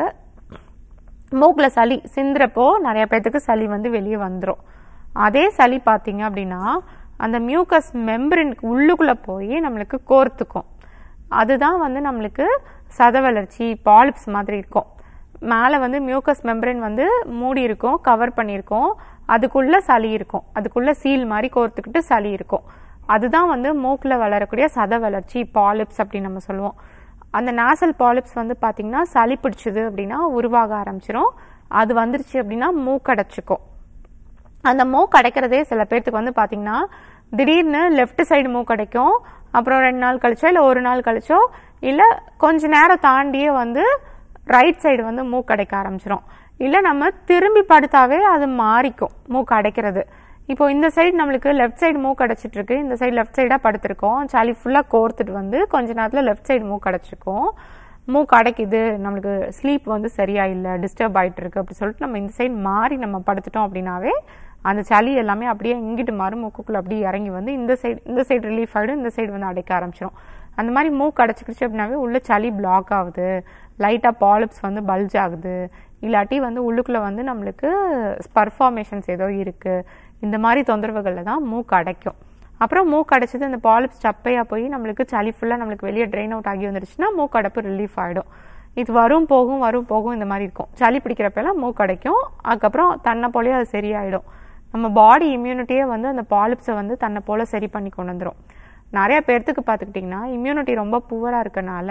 மூக்குல சளி சிந்துறப்போ நிறைய பேர்த்துக்கு சளி வந்து வெளியே வந்துடும் அதே சளி பார்த்தீங்க அப்படின்னா அந்த மியூக்கஸ் மெம்பரினுக்கு உள்ளுக்குள்ள போய் நம்மளுக்கு கோர்த்துக்கும் அதுதான் வந்து நம்மளுக்கு சத வளர்ச்சி பாலிப்ஸ் மாதிரி இருக்கும் மேலே வந்து மியூக்கஸ் மெம்பரன் வந்து மூடி இருக்கும் கவர் பண்ணியிருக்கோம் அதுக்குள்ள சளி இருக்கும் அதுக்குள்ள சீல் மாதிரி கோர்த்துக்கிட்டு சளி இருக்கும் அதுதான் வந்து மூக்கில் வளரக்கூடிய சத வளர்ச்சி பாலிப்ஸ் அப்படின்னு நம்ம சொல்லுவோம் அந்த நாசல் பாலிப்ஸ் வந்து பார்த்தீங்கன்னா சளி பிடிச்சது அப்படின்னா உருவாக ஆரம்பிச்சிரும் அது வந்துருச்சு அப்படின்னா மூக்கடைச்சிக்கும் அந்த மூக்கு அடைக்கிறதே சில பேர்த்துக்கு வந்து பாத்தீங்கன்னா திடீர்னு லெஃப்ட் சைடு மூக்கு அடைக்கும் அப்புறம் ரெண்டு நாள் கழிச்சோ இல்லை ஒரு நாள் கழிச்சோ இல்லை கொஞ்ச நேரம் தாண்டியே வந்து ரைட் சைடு வந்து மூக்கு அடைக்க ஆரம்பிச்சிரும் இல்லை நம்ம திரும்பி படுத்தாவே அது மாறிக்கும் மூக்கு அடைக்கிறது இப்போ இந்த சைடு நம்மளுக்கு லெஃப்ட் சைடு மூக் அடைச்சிட்டு இருக்கு இந்த சைடு லெஃப்ட் சைடாக படுத்திருக்கோம் சளி ஃபுல்லாக கோர்த்துட்டு வந்து கொஞ்ச நேரத்தில் லெஃப்ட் சைடு மூக் அடைச்சிருக்கோம் மூக்கு அடைக்குது நம்மளுக்கு ஸ்லீப் வந்து சரியா இல்லை டிஸ்டர்ப் ஆயிட்டு இருக்கு அப்படி சொல்லிட்டு நம்ம இந்த சைடு மாறி நம்ம படுத்துட்டோம் அப்படின்னாவே அந்த சளி எல்லாமே அப்படியே இங்கிட்டு மாறு மூக்குக்குள்ள அப்படியே இறங்கி வந்து இந்த சைடு இந்த சைடு ரிலீஃப் ஆகிடும் இந்த சைடு வந்து அடைக்க ஆரம்பிச்சிடும் அந்த மாதிரி மூக்கு அடைச்சிக்கிச்சு அப்படின்னாவே உள்ள சளி பிளாக் ஆகுது லைட்டாக பாலிப்ஸ் வந்து பல்ஜ் ஆகுது இல்லாட்டி வந்து உள்ளுக்குள்ள வந்து நம்மளுக்கு பர்ஃபார்மேஷன்ஸ் ஏதோ இருக்கு இந்த மாதிரி தொந்தரவுகளில் தான் மூக்கு அடைக்கும் அப்புறம் மூக்கு அடைச்சது இந்த பாலிப்ஸ் சப்பையா போய் நம்மளுக்கு சளி ஃபுல்லாக நம்மளுக்கு வெளியே ட்ரெயின் அவுட் ஆகி வந்துருச்சுன்னா மூக்கு அடைப்பு ரிலீஃப் ஆகிடும் இது வரும் போகும் வரும் போகும் இந்த மாதிரி இருக்கும் சளி பிடிக்கிறப்பெல்லாம் மூக்கு அடைக்கும் அதுக்கப்புறம் தன்னை போலயே அது சரியாயிடும் நம்ம பாடி இம்யூனிட்டியே வந்து அந்த பாலிப்ஸை வந்து தன்னை போல சரி பண்ணி கொண்டு வந்துடும் நிறைய பேர்த்துக்கு பார்த்துக்கிட்டிங்கன்னா இம்யூனிட்டி ரொம்ப புவராக இருக்கனால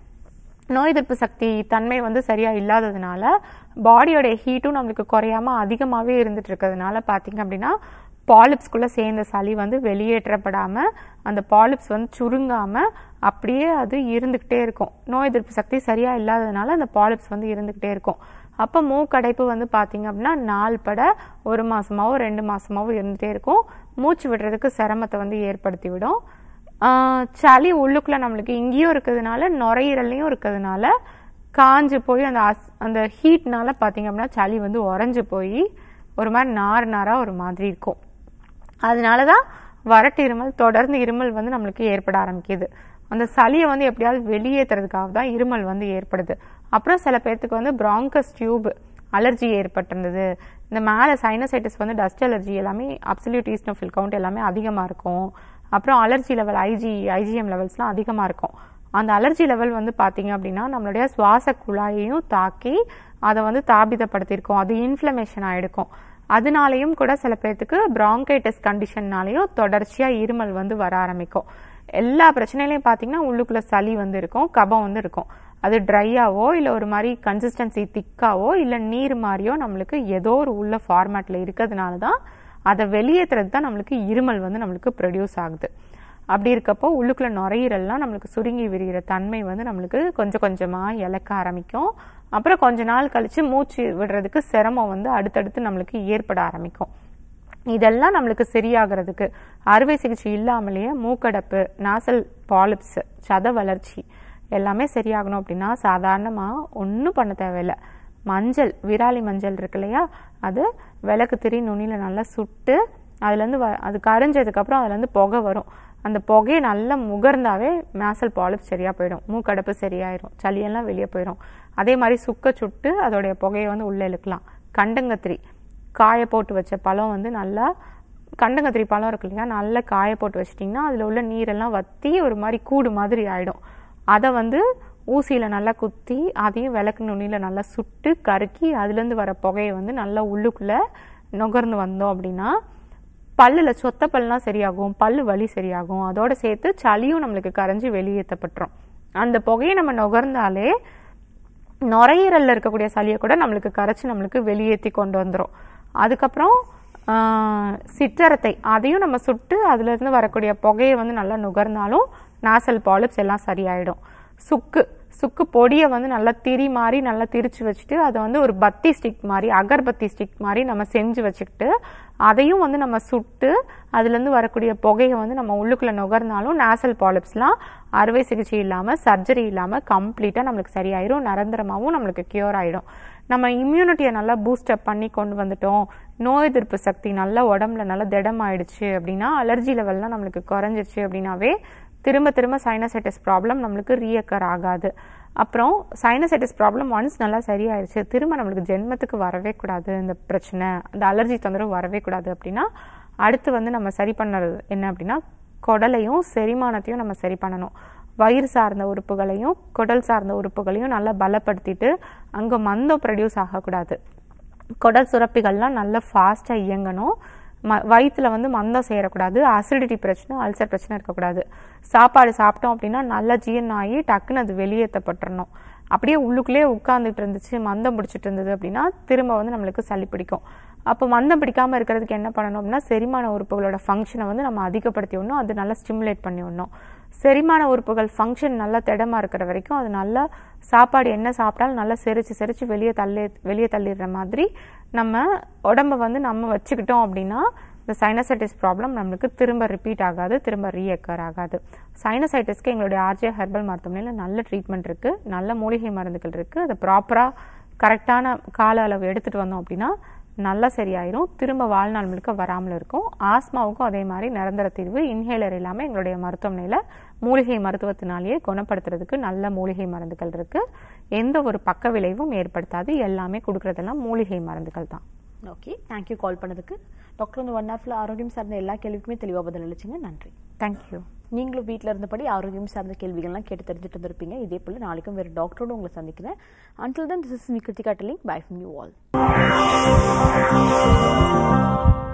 நோய் எதிர்ப்பு சக்தி தன்மை வந்து சரியா இல்லாததுனால பாடியோட ஹீட்டும் நம்மளுக்கு குறையாம அதிகமாகவே இருந்துட்டு இருக்கிறதுனால பார்த்தீங்க அப்படின்னா பாலிப்ஸ்குள்ள சேர்ந்த சளி வந்து வெளியேற்றப்படாம அந்த பாலிப்ஸ் வந்து சுருங்காம அப்படியே அது இருந்துகிட்டே இருக்கும் நோய் எதிர்ப்பு சக்தி சரியா இல்லாததுனால அந்த பாலிப்ஸ் வந்து இருந்துகிட்டே இருக்கும் அப்போ மூக்கடைப்பு வந்து பார்த்தீங்க அப்படின்னா நாள் பட ஒரு மாசமாவோ ரெண்டு மாசமாவோ இருந்துகிட்டே இருக்கும் மூச்சு விடுறதுக்கு சிரமத்தை வந்து ஏற்படுத்தி விடும் ஆஹ் சளி உள்ளுக்குள்ள நம்மளுக்கு இங்கேயும் இருக்கிறதுனால நுரையீரல்லையும் இருக்கிறதுனால காஞ்சு போய் அந்த அஸ் அந்த ஹீட்னால பார்த்தீங்க அப்படின்னா சளி வந்து உறைஞ்சு போய் ஒரு மாதிரி நார் நாரா ஒரு மாதிரி இருக்கும் அதனால தான் வறட்டு இருமல் தொடர்ந்து இருமல் வந்து நம்மளுக்கு ஏற்பட ஆரம்பிக்குது அந்த சளியை வந்து எப்படியாவது வெளியேற்றுறதுக்காக தான் இருமல் வந்து ஏற்படுது அப்புறம் சில பேர்த்துக்கு வந்து பிராங்கஸ் டியூப் அலர்ஜி ஏற்பட்டிருந்தது இந்த மேலே சைனசைட்டிஸ் வந்து டஸ்ட் அலர்ஜி எல்லாமே அப்சல்யூட் ஈஸ்னோஃபில் கவுண்ட் எல்லாமே அதிகமாக இருக்கும் அப்புறம் அலர்ஜி லெவல் ஐஜி ஐஜிஎம் லெவல்ஸ்லாம் அதிகமாக இருக்கும் அந்த அலர்ஜி லெவல் வந்து பார்த்தீங்க அப்படின்னா நம்மளுடைய சுவாச குழாயையும் தாக்கி அதை வந்து தாபிதப்படுத்தியிருக்கோம் அது இன்ஃப்ளமேஷன் ஆகிருக்கும் அதனாலையும் கூட சில பேர்த்துக்கு பிராங்கைட்டிஸ் கண்டிஷன்னாலையும் தொடர்ச்சியாக இருமல் வந்து வர ஆரம்பிக்கும் எல்லா பிரச்சனையிலையும் பார்த்தீங்கன்னா உள்ளுக்குள்ள சளி வந்து இருக்கும் கபம் வந்து இருக்கும் அது ட்ரையாவோ இல்லை ஒரு மாதிரி கன்சிஸ்டன்சி திக்காவோ இல்லை நீர் மாதிரியோ நம்மளுக்கு ஏதோ ஒரு உள்ள ஃபார்மேட்டில் இருக்கிறதுனால தான் அதை வெளியேற்றுறது தான் நம்மளுக்கு இருமல் வந்து நம்மளுக்கு ப்ரொடியூஸ் ஆகுது அப்படி இருக்கப்போ உள்ளுக்குள்ள நுரையீரல்லாம் நம்மளுக்கு சுருங்கி விரிகிற தன்மை வந்து நம்மளுக்கு கொஞ்சம் கொஞ்சமாக இழக்க ஆரம்பிக்கும் அப்புறம் கொஞ்ச நாள் கழிச்சு மூச்சு விடுறதுக்கு சிரமம் வந்து அடுத்தடுத்து நம்மளுக்கு ஏற்பட ஆரம்பிக்கும் இதெல்லாம் நம்மளுக்கு சரியாகிறதுக்கு அறுவை சிகிச்சை இல்லாமலேயே மூக்கடைப்பு நாசல் பாலிப்ஸ் சத வளர்ச்சி எல்லாமே சரியாகணும் அப்படின்னா சாதாரணமாக ஒன்றும் பண்ண தேவையில்லை மஞ்சள் விராலி மஞ்சள் இருக்கு இல்லையா அது விளக்கு திரி நுனியில் நல்லா சுட்டு அதுலேருந்து வ அது கரைஞ்சதுக்கப்புறம் அதுலேருந்து புகை வரும் அந்த புகையை நல்லா முகர்ந்தாவே மேசல் பாலிப்ஸ் சரியாக போயிடும் மூக்கடைப்பு சரியாயிரும் சளியெல்லாம் வெளியே போயிடும் அதே மாதிரி சுக்க சுட்டு அதோடைய புகையை வந்து உள்ளே இழுக்கலாம் கண்டங்கத்திரி காய போட்டு வச்ச பழம் வந்து நல்லா கண்டங்கத்திரி பழம் இருக்கு இல்லையா நல்லா காய போட்டு வச்சிட்டிங்கன்னா அதில் உள்ள நீரெல்லாம் வற்றி ஒரு மாதிரி கூடு மாதிரி ஆயிடும் அதை வந்து ஊசியில் நல்லா குத்தி அதையும் விளக்கு நுனியில் நல்லா சுட்டு கருக்கி அதுலேருந்து வர புகையை வந்து நல்லா உள்ளுக்குள்ளே நுகர்ந்து வந்தோம் அப்படின்னா பல்லில் சொத்த பல்லாம் சரியாகும் பல்லு வலி சரியாகும் அதோட சேர்த்து சளியும் நம்மளுக்கு கரைஞ்சி வெளியேற்றப்பட்டுரும் அந்த புகையை நம்ம நுகர்ந்தாலே நுரையீரல்ல இருக்கக்கூடிய சளியை கூட நம்மளுக்கு கரைச்சி நம்மளுக்கு வெளியேற்றி கொண்டு வந்துடும் அதுக்கப்புறம் ஆஹ், சிற்றரத்தை அதையும் நம்ம சுட்டு அதுலேருந்து வரக்கூடிய புகையை வந்து நல்லா நுகர்ந்தாலும் நாசல் பாலிப்ஸ் எல்லாம் சரியாயிடும் சுக்கு சுக்கு பொடியை வந்து நல்லா திரி மாதிரி நல்லா திரிச்சு வச்சுட்டு அதை வந்து ஒரு பத்தி ஸ்டிக் மாதிரி அகர்பத்தி ஸ்டிக் மாதிரி நம்ம செஞ்சு வச்சுக்கிட்டு அதையும் வந்து நம்ம சுட்டு அதுலேருந்து வரக்கூடிய புகையை வந்து நம்ம உள்ளுக்குள்ள நுகர்ந்தாலும் நாசல் பாலிப்ஸ்லாம் அறுவை சிகிச்சை இல்லாமல் சர்ஜரி இல்லாமல் கம்ப்ளீட்டாக நம்மளுக்கு சரியாயிரும் நிரந்தரமாகவும் நம்மளுக்கு கியூர் ஆயிடும் நம்ம இம்யூனிட்டியை நல்லா பூஸ்டப் பண்ணி கொண்டு வந்துட்டோம் நோய் எதிர்ப்பு சக்தி நல்லா உடம்புல நல்லா திடமாயிடுச்சு அப்படின்னா அலர்ஜி லெவல்லாம் நம்மளுக்கு குறைஞ்சிருச்சு அப்படின்னாவே திரும்ப திரும்ப சைனசைட்டிஸ் ப்ராப்ளம் நம்மளுக்கு ரீயக்கர் ஆகாது அப்புறம் சைனசைட்டிஸ் ப்ராப்ளம் ஒன்ஸ் நல்லா சரியாயிருச்சு திரும்ப நம்மளுக்கு ஜென்மத்துக்கு வரவே கூடாது இந்த பிரச்சனை அந்த அலர்ஜி தொந்தரவு வரவே கூடாது அப்படின்னா அடுத்து வந்து நம்ம சரி பண்ணுறது என்ன அப்படின்னா குடலையும் செரிமானத்தையும் நம்ம சரி பண்ணணும் வயிறு சார்ந்த உறுப்புகளையும் குடல் சார்ந்த உறுப்புகளையும் நல்லா பலப்படுத்திட்டு அங்கே மந்தம் ப்ரொடியூஸ் ஆகக்கூடாது குடல் சுரப்பிகள்லாம் நல்லா ஃபாஸ்ட்டாக இயங்கணும் ம வயிற்றுல வந்து மந்தம் சேரக்கூடாது அசிடிட்டி பிரச்சனை அல்சர் பிரச்சனை இருக்கக்கூடாது சாப்பாடு சாப்பிட்டோம் அப்படின்னா நல்லா ஜீரணம் ஆகி டக்குன்னு அது வெளியேற்றப்பட்டுறணும் அப்படியே உள்ளுக்குள்ளேயே உட்கார்ந்துட்டு இருந்துச்சு மந்தம் பிடிச்சிட்டு இருந்தது அப்படின்னா திரும்ப வந்து நம்மளுக்கு சளி பிடிக்கும் அப்போ மந்தம் பிடிக்காம இருக்கிறதுக்கு என்ன பண்ணணும் அப்படின்னா செரிமான உறுப்புகளோட ஃபங்க்ஷனை வந்து நம்ம அதிகப்படுத்தி விடணும் அது நல்லா ஸ்டிமுலேட் பண்ணி விடணும் செரிமான உறுப்புகள் ஃபங்க்ஷன் நல்லா திடமா இருக்கிற வரைக்கும் அது நல்லா சாப்பாடு என்ன சாப்பிட்டாலும் நல்லா செரிச்சு செரிச்சு வெளியே தள்ளி வெளியே தள்ளிடுற மாதிரி நம்ம உடம்ப வந்து நம்ம வச்சுக்கிட்டோம் அப்படின்னா இந்த சைனசைட்டிஸ் ப்ராப்ளம் நம்மளுக்கு திரும்ப ரிப்பீட் ஆகாது திரும்ப ரீஎக்கர் ஆகாது சைனசைட்டிஸ்க்கு எங்களுடைய ஆர்ஜே ஹெர்பல் மருத்துவமனையில் நல்ல ட்ரீட்மெண்ட் இருக்குது நல்ல மூலிகை மருந்துகள் இருக்குது அதை ப்ராப்பராக கரெக்டான கால அளவு எடுத்துகிட்டு வந்தோம் அப்படின்னா நல்லா சரியாயிரும் திரும்ப வாழ்நாள் முழுக்க வராமல் இருக்கும் ஆஸ்மாவுக்கும் அதே மாதிரி நிரந்தர தீர்வு இன்ஹேலர் இல்லாமல் எங்களுடைய மருத்துவமனையில் மூலிகை மருத்துவத்தினாலேயே குணப்படுத்துறதுக்கு நல்ல மூலிகை மருந்துகள் இருக்குது எந்த ஒரு பக்க விளைவும் ஏற்படுத்தாது எல்லாமே கொடுக்குறதெல்லாம் மூலிகை மருந்துகள் தான் ஓகே தேங்க்யூ கால் பண்ணதுக்கு டாக்டர் இந்த ஒன் ஹவர்ல ஆரோக்கியம் சார்ந்த எல்லா கேள்விக்குமே தெளிவாக பதில் அளிச்சிங்க நன்றி தேங்க்யூ நீங்களும் வீட்டில் இருந்தபடி ஆரோக்கியம் சார்ந்த கேள்விகள்லாம் கேட்டு தெரிஞ்சுட்டு இருந்திருப்பீங்க இதே போல் நாளைக்கும் வேறு டாக்டரோட உங்களை சந்திக்கிறேன் until then this is me Krithika telling bye from you all